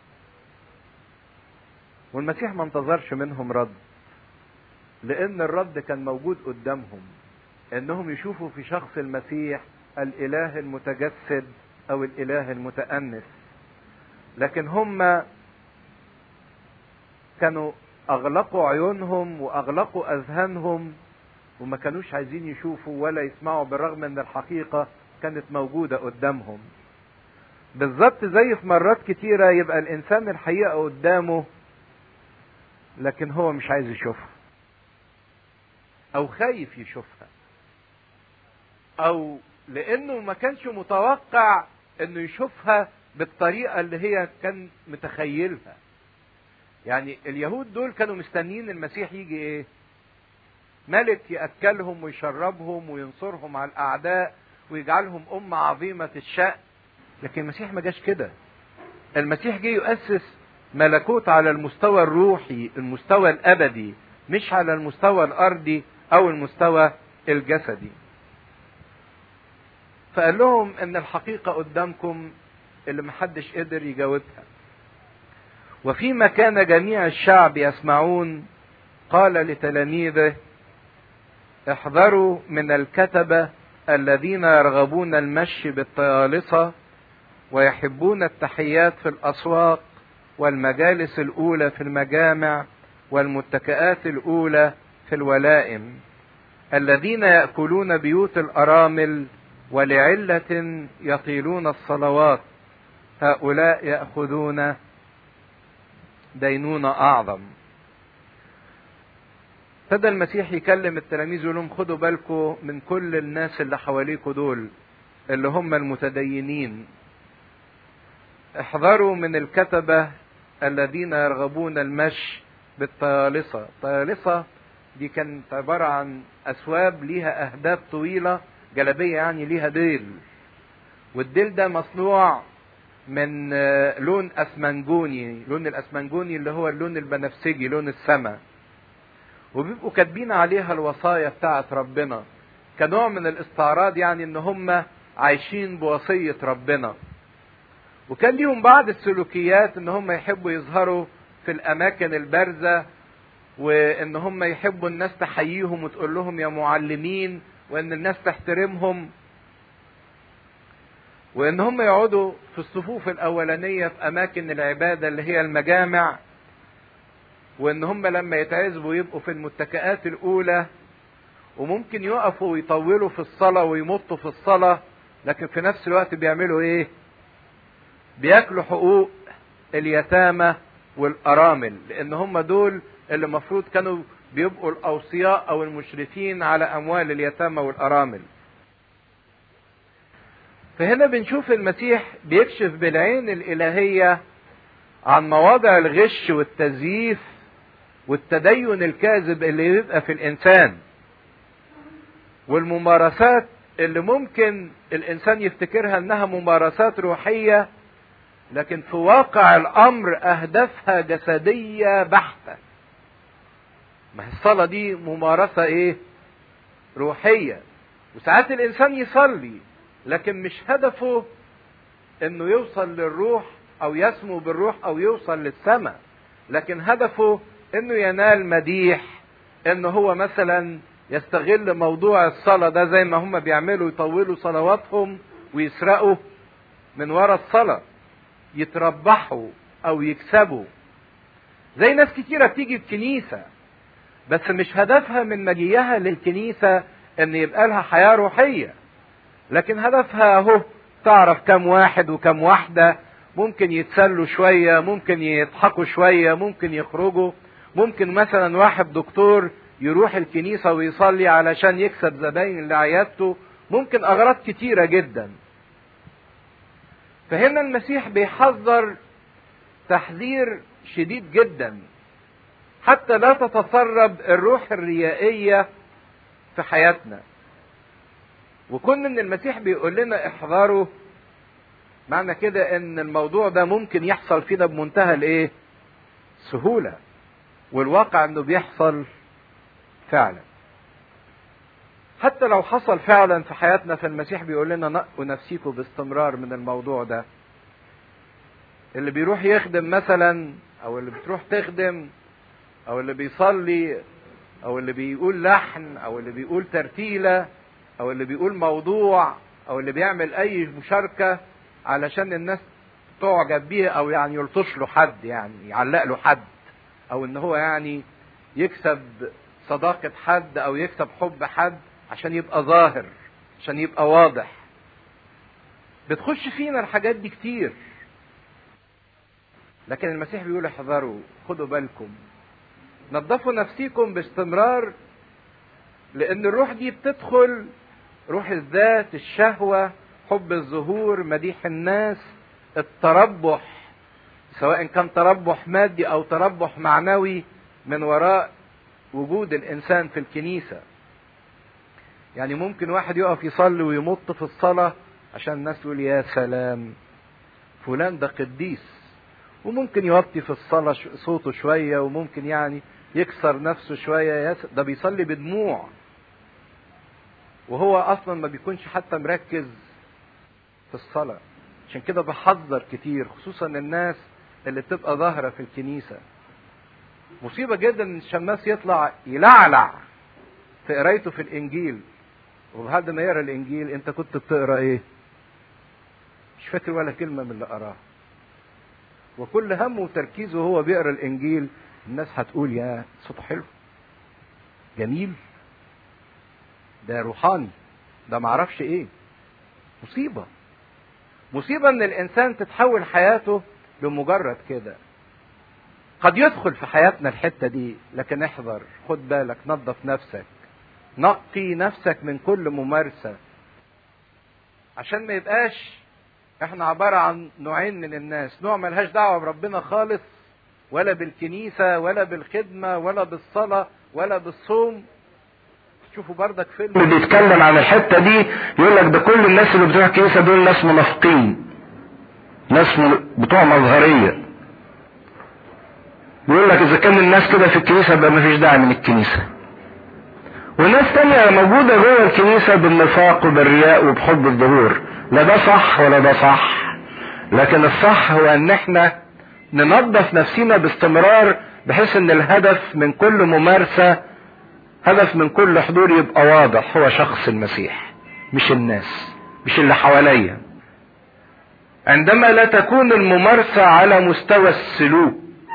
والمسيح ما انتظرش منهم رد لان الرد كان موجود قدامهم انهم يشوفوا في شخص المسيح الاله المتجسد او الاله المتأنس لكن هم كانوا اغلقوا عيونهم واغلقوا اذهانهم وما كانوش عايزين يشوفوا ولا يسمعوا بالرغم ان الحقيقة كانت موجودة قدامهم بالظبط زي في مرات كتيرة يبقى الانسان الحقيقة قدامه لكن هو مش عايز يشوفها او خايف يشوفها او لانه ما كانش متوقع انه يشوفها بالطريقة اللي هي كان متخيلها يعني اليهود دول كانوا مستنيين المسيح يجي ايه ملك يأكلهم ويشربهم وينصرهم على الأعداء ويجعلهم أمة عظيمة الشأن لكن المسيح ما جاش كده المسيح جه يؤسس ملكوت على المستوى الروحي المستوى الأبدي مش على المستوى الأرضي أو المستوى الجسدي فقال لهم ان الحقيقة قدامكم اللي محدش قدر يجاوبها وفيما كان جميع الشعب يسمعون قال لتلاميذه احذروا من الكتبة الذين يرغبون المشي بالطيالصة ويحبون التحيات في الأسواق والمجالس الأولى في المجامع والمتكئات الأولى في الولائم الذين يأكلون بيوت الأرامل ولعلة يطيلون الصلوات هؤلاء يأخذون دينونة أعظم ابتدى المسيح يكلم التلاميذ يقول لهم خدوا بالكم من كل الناس اللي حواليكوا دول اللي هم المتدينين احذروا من الكتبة الذين يرغبون المشي بالطيالصة الطيالصة دي كانت عبارة عن أسواب ليها أهداب طويلة جلبية يعني ليها ديل والديل ده مصنوع من لون أسمنجوني لون الأسمنجوني اللي هو اللون البنفسجي لون السماء وبيبقوا كاتبين عليها الوصايا بتاعت ربنا كنوع من الاستعراض يعني ان هم عايشين بوصية ربنا وكان ليهم بعض السلوكيات ان هم يحبوا يظهروا في الاماكن البارزة وان هم يحبوا الناس تحييهم وتقول لهم يا معلمين وان الناس تحترمهم وان هم يقعدوا في الصفوف الاولانية في اماكن العبادة اللي هي المجامع وان هم لما يتعزبوا يبقوا في المتكئات الاولى وممكن يقفوا ويطولوا في الصلاة ويمطوا في الصلاة لكن في نفس الوقت بيعملوا ايه بياكلوا حقوق اليتامى والارامل لان هم دول اللي المفروض كانوا بيبقوا الاوصياء او المشرفين على اموال اليتامى والارامل فهنا بنشوف المسيح بيكشف بالعين الالهيه عن مواضع الغش والتزييف والتدين الكاذب اللي يبقى في الانسان والممارسات اللي ممكن الانسان يفتكرها انها ممارسات روحيه لكن في واقع الامر اهدافها جسديه بحته ما هي الصلاه دي ممارسه ايه روحيه وساعات الانسان يصلي لكن مش هدفه انه يوصل للروح او يسمو بالروح او يوصل للسماء لكن هدفه انه ينال مديح انه هو مثلا يستغل موضوع الصلاة ده زي ما هم بيعملوا يطولوا صلواتهم ويسرقوا من ورا الصلاة يتربحوا او يكسبوا زي ناس كتيرة بتيجي الكنيسة بس مش هدفها من مجيئها للكنيسة ان يبقى لها حياة روحية لكن هدفها اهو تعرف كم واحد وكم واحدة ممكن يتسلوا شوية ممكن يضحكوا شوية ممكن يخرجوا ممكن مثلا واحد دكتور يروح الكنيسة ويصلي علشان يكسب زباين لعيادته ممكن أغراض كتيرة جدا فهنا المسيح بيحذر تحذير شديد جدا حتى لا تتسرب الروح الريائية في حياتنا وكون ان المسيح بيقول لنا احذروا معنى كده ان الموضوع ده ممكن يحصل فينا بمنتهى الايه سهولة والواقع انه بيحصل فعلا حتى لو حصل فعلا في حياتنا فالمسيح بيقول لنا نقوا نفسيكم باستمرار من الموضوع ده اللي بيروح يخدم مثلا او اللي بتروح تخدم او اللي بيصلي او اللي بيقول لحن او اللي بيقول ترتيلة او اللي بيقول موضوع او اللي بيعمل اي مشاركة علشان الناس تعجب بيه او يعني يلطش له حد يعني يعلق له حد او ان هو يعني يكسب صداقة حد او يكسب حب حد عشان يبقى ظاهر عشان يبقى واضح بتخش فينا الحاجات دي كتير لكن المسيح بيقول احذروا خدوا بالكم نظفوا نفسيكم باستمرار لان الروح دي بتدخل روح الذات الشهوة حب الظهور مديح الناس التربح سواء كان تربح مادي او تربح معنوي من وراء وجود الانسان في الكنيسة يعني ممكن واحد يقف يصلي ويمط في الصلاة عشان الناس تقول يا سلام فلان ده قديس وممكن يوطي في الصلاة صوته شوية وممكن يعني يكسر نفسه شوية ده بيصلي بدموع وهو اصلا ما بيكونش حتى مركز في الصلاة عشان كده بحذر كتير خصوصا الناس اللي بتبقى ظاهرة في الكنيسة مصيبة جدا ان الشماس يطلع يلعلع في قرايته في الانجيل وبعد ما يقرا الانجيل انت كنت بتقرا ايه مش فاكر ولا كلمة من اللي قراه وكل همه وتركيزه وهو بيقرا الانجيل الناس هتقول يا صوته حلو جميل ده روحاني ده معرفش ايه مصيبة مصيبة ان الانسان تتحول حياته لمجرد كده قد يدخل في حياتنا الحتة دي لكن احذر خد بالك نظف نفسك نقي نفسك من كل ممارسة عشان ما يبقاش احنا عبارة عن نوعين من الناس نوع ملهاش دعوة بربنا خالص ولا بالكنيسة ولا بالخدمة ولا بالصلاة ولا بالصوم شوفوا بردك فيلم اللي بيتكلم عن الحته دي يقول لك ده كل الناس اللي بتوع الكنيسه دول ناس منافقين ناس من بتوع مظهريه يقول لك اذا كان الناس كده في الكنيسه يبقى مفيش داعي من الكنيسه وناس تانية موجودة جوه الكنيسة بالنفاق وبالرياء وبحب الظهور لا ده صح ولا ده صح لكن الصح هو ان احنا ننظف نفسنا باستمرار بحيث ان الهدف من كل ممارسة هدف من كل حضور يبقى واضح هو شخص المسيح مش الناس مش اللي حواليا عندما لا تكون الممارسة على مستوى السلوك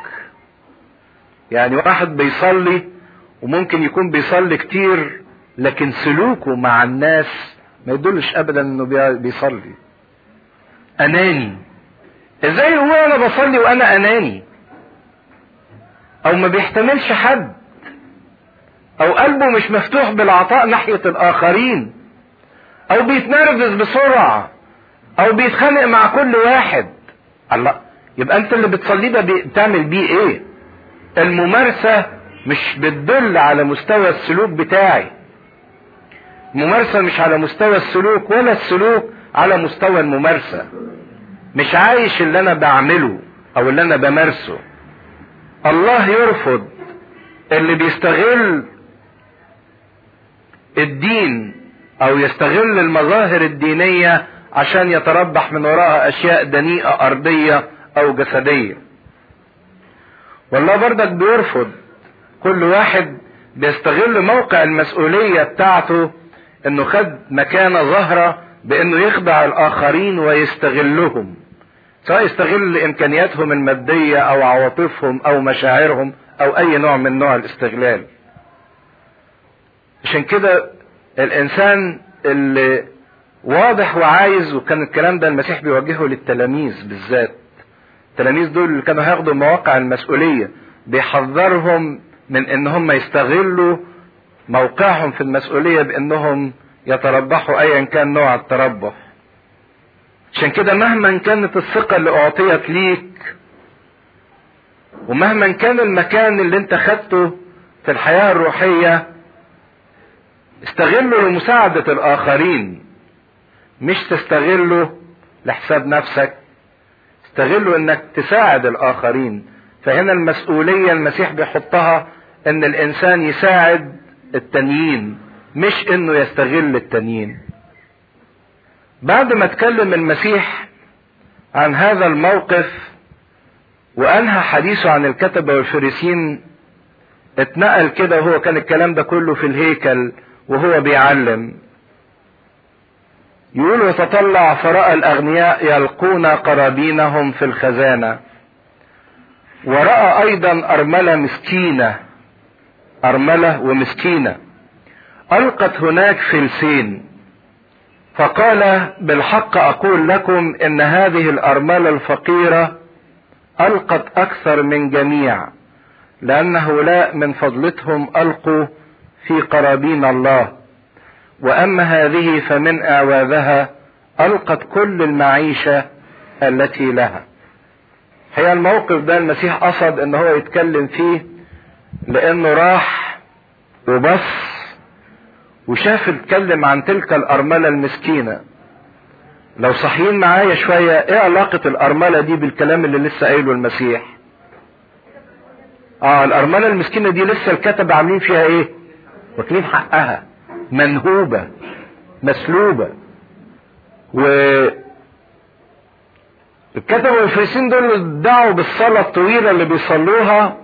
يعني واحد بيصلي وممكن يكون بيصلي كتير لكن سلوكه مع الناس ما يدلش ابدا انه بيصلي اناني ازاي هو انا بصلي وانا اناني او ما بيحتملش حد او قلبه مش مفتوح بالعطاء ناحية الاخرين او بيتنرفز بسرعة او بيتخانق مع كل واحد الله يبقى انت اللي بتصليه ده بتعمل بيه ايه الممارسة مش بتدل على مستوى السلوك بتاعي الممارسة مش على مستوى السلوك ولا السلوك على مستوى الممارسة مش عايش اللي انا بعمله او اللي انا بمارسه الله يرفض اللي بيستغل الدين او يستغل المظاهر الدينية عشان يتربح من وراءها اشياء دنيئة ارضية او جسدية والله برضك بيرفض كل واحد بيستغل موقع المسؤولية بتاعته انه خد مكانة ظاهرة بانه يخدع الاخرين ويستغلهم سواء يستغل امكانياتهم المادية او عواطفهم او مشاعرهم او اي نوع من نوع الاستغلال عشان كده الانسان اللي واضح وعايز وكان الكلام ده المسيح بيوجهه للتلاميذ بالذات التلاميذ دول اللي كانوا هياخدوا مواقع المسؤولية بيحذرهم من ان هم يستغلوا موقعهم في المسؤولية بانهم يتربحوا ايا كان نوع التربح عشان كده مهما كانت الثقة اللي اعطيت ليك ومهما كان المكان اللي انت خدته في الحياة الروحية استغله لمساعدة الاخرين مش تستغله لحساب نفسك استغله انك تساعد الاخرين فهنا المسؤولية المسيح بيحطها ان الانسان يساعد التانيين مش انه يستغل التانيين بعد ما اتكلم المسيح عن هذا الموقف وانهى حديثه عن الكتبة والفريسين اتنقل كده وهو كان الكلام ده كله في الهيكل وهو بيعلم يقول وتطلع فرأى الأغنياء يلقون قرابينهم في الخزانة ورأى أيضا أرملة مسكينة أرملة ومسكينة ألقت هناك فلسين فقال بالحق أقول لكم إن هذه الأرملة الفقيرة ألقت أكثر من جميع لأن هؤلاء من فضلتهم ألقوا في قرابين الله وأما هذه فمن أعواذها ألقت كل المعيشة التي لها هي الموقف ده المسيح قصد ان هو يتكلم فيه لانه راح وبص وشاف اتكلم عن تلك الارملة المسكينة لو صحيين معايا شوية ايه علاقة الارملة دي بالكلام اللي لسه قايله المسيح اه الارملة المسكينة دي لسه الكتب عاملين فيها ايه واكلين حقها منهوبة مسلوبة و الكتب والفريسين دول ادعوا بالصلاة الطويلة اللي بيصلوها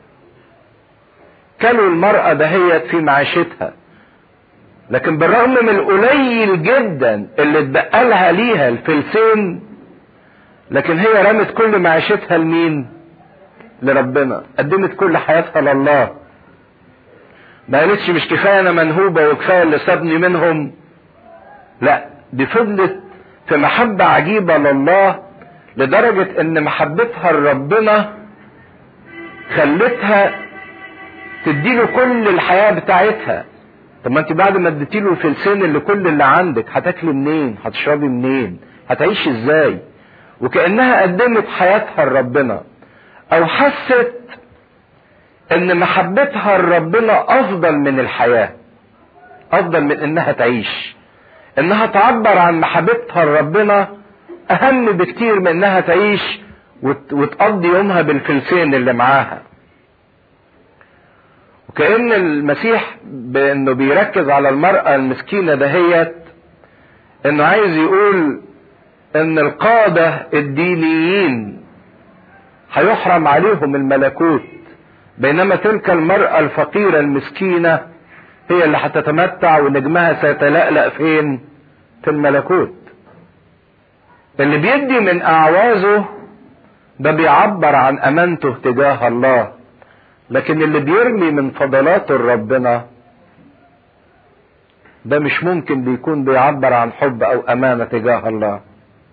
كلوا المرأة دهيت في معيشتها لكن بالرغم من القليل جدا اللي اتبقى لها ليها الفلسين لكن هي رمت كل معيشتها لمين لربنا قدمت كل حياتها لله ما قالتش مش كفايه انا منهوبه وكفايه اللي سابني منهم لا دي فضلت في محبه عجيبه لله لدرجه ان محبتها لربنا خلتها تديله كل الحياه بتاعتها طب ما انت بعد ما اديتيله الفلسين اللي كل اللي عندك هتاكلي منين هتشربي منين هتعيش ازاي وكانها قدمت حياتها لربنا او حست ان محبتها لربنا افضل من الحياه افضل من انها تعيش انها تعبر عن محبتها لربنا اهم بكتير من انها تعيش وت- وتقضي يومها بالفلسين اللي معاها وكأن المسيح بانه بيركز على المرأة المسكينة دهيت انه عايز يقول ان القادة الدينيين هيحرم عليهم الملكوت بينما تلك المرأة الفقيرة المسكينة هي اللي هتتمتع ونجمها سيتلألأ فين في الملكوت اللي بيدي من أعوازه ده بيعبر عن أمانته تجاه الله لكن اللي بيرمي من فضلاته لربنا ده مش ممكن بيكون بيعبر عن حب أو أمانة تجاه الله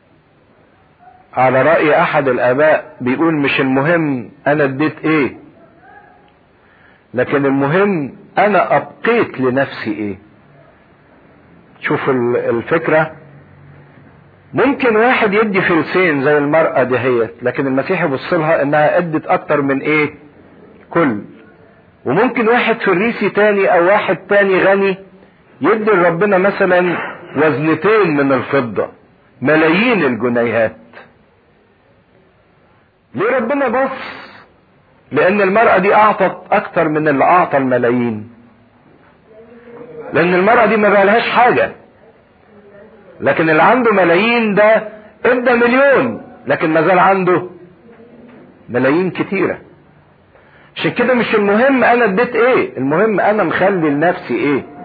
على رأي أحد الآباء بيقول مش المهم أنا اديت إيه لكن المهم أنا أبقيت لنفسي إيه شوف ال- الفكرة ممكن واحد يدي فلسين زي المرأة دهيت لكن المسيح يبص لها إنها أدت أكتر من إيه كل وممكن واحد فريسي تاني أو واحد تاني غني يدي لربنا مثلا وزنتين من الفضة ملايين الجنيهات ليه ربنا بص لان المرأة دي اعطت اكتر من اللي اعطى الملايين لان المرأة دي ما بقالهاش حاجة لكن اللي عنده ملايين ده ادى مليون لكن ما زال عنده ملايين كتيرة عشان كده مش المهم انا اديت ايه المهم انا مخلي لنفسي ايه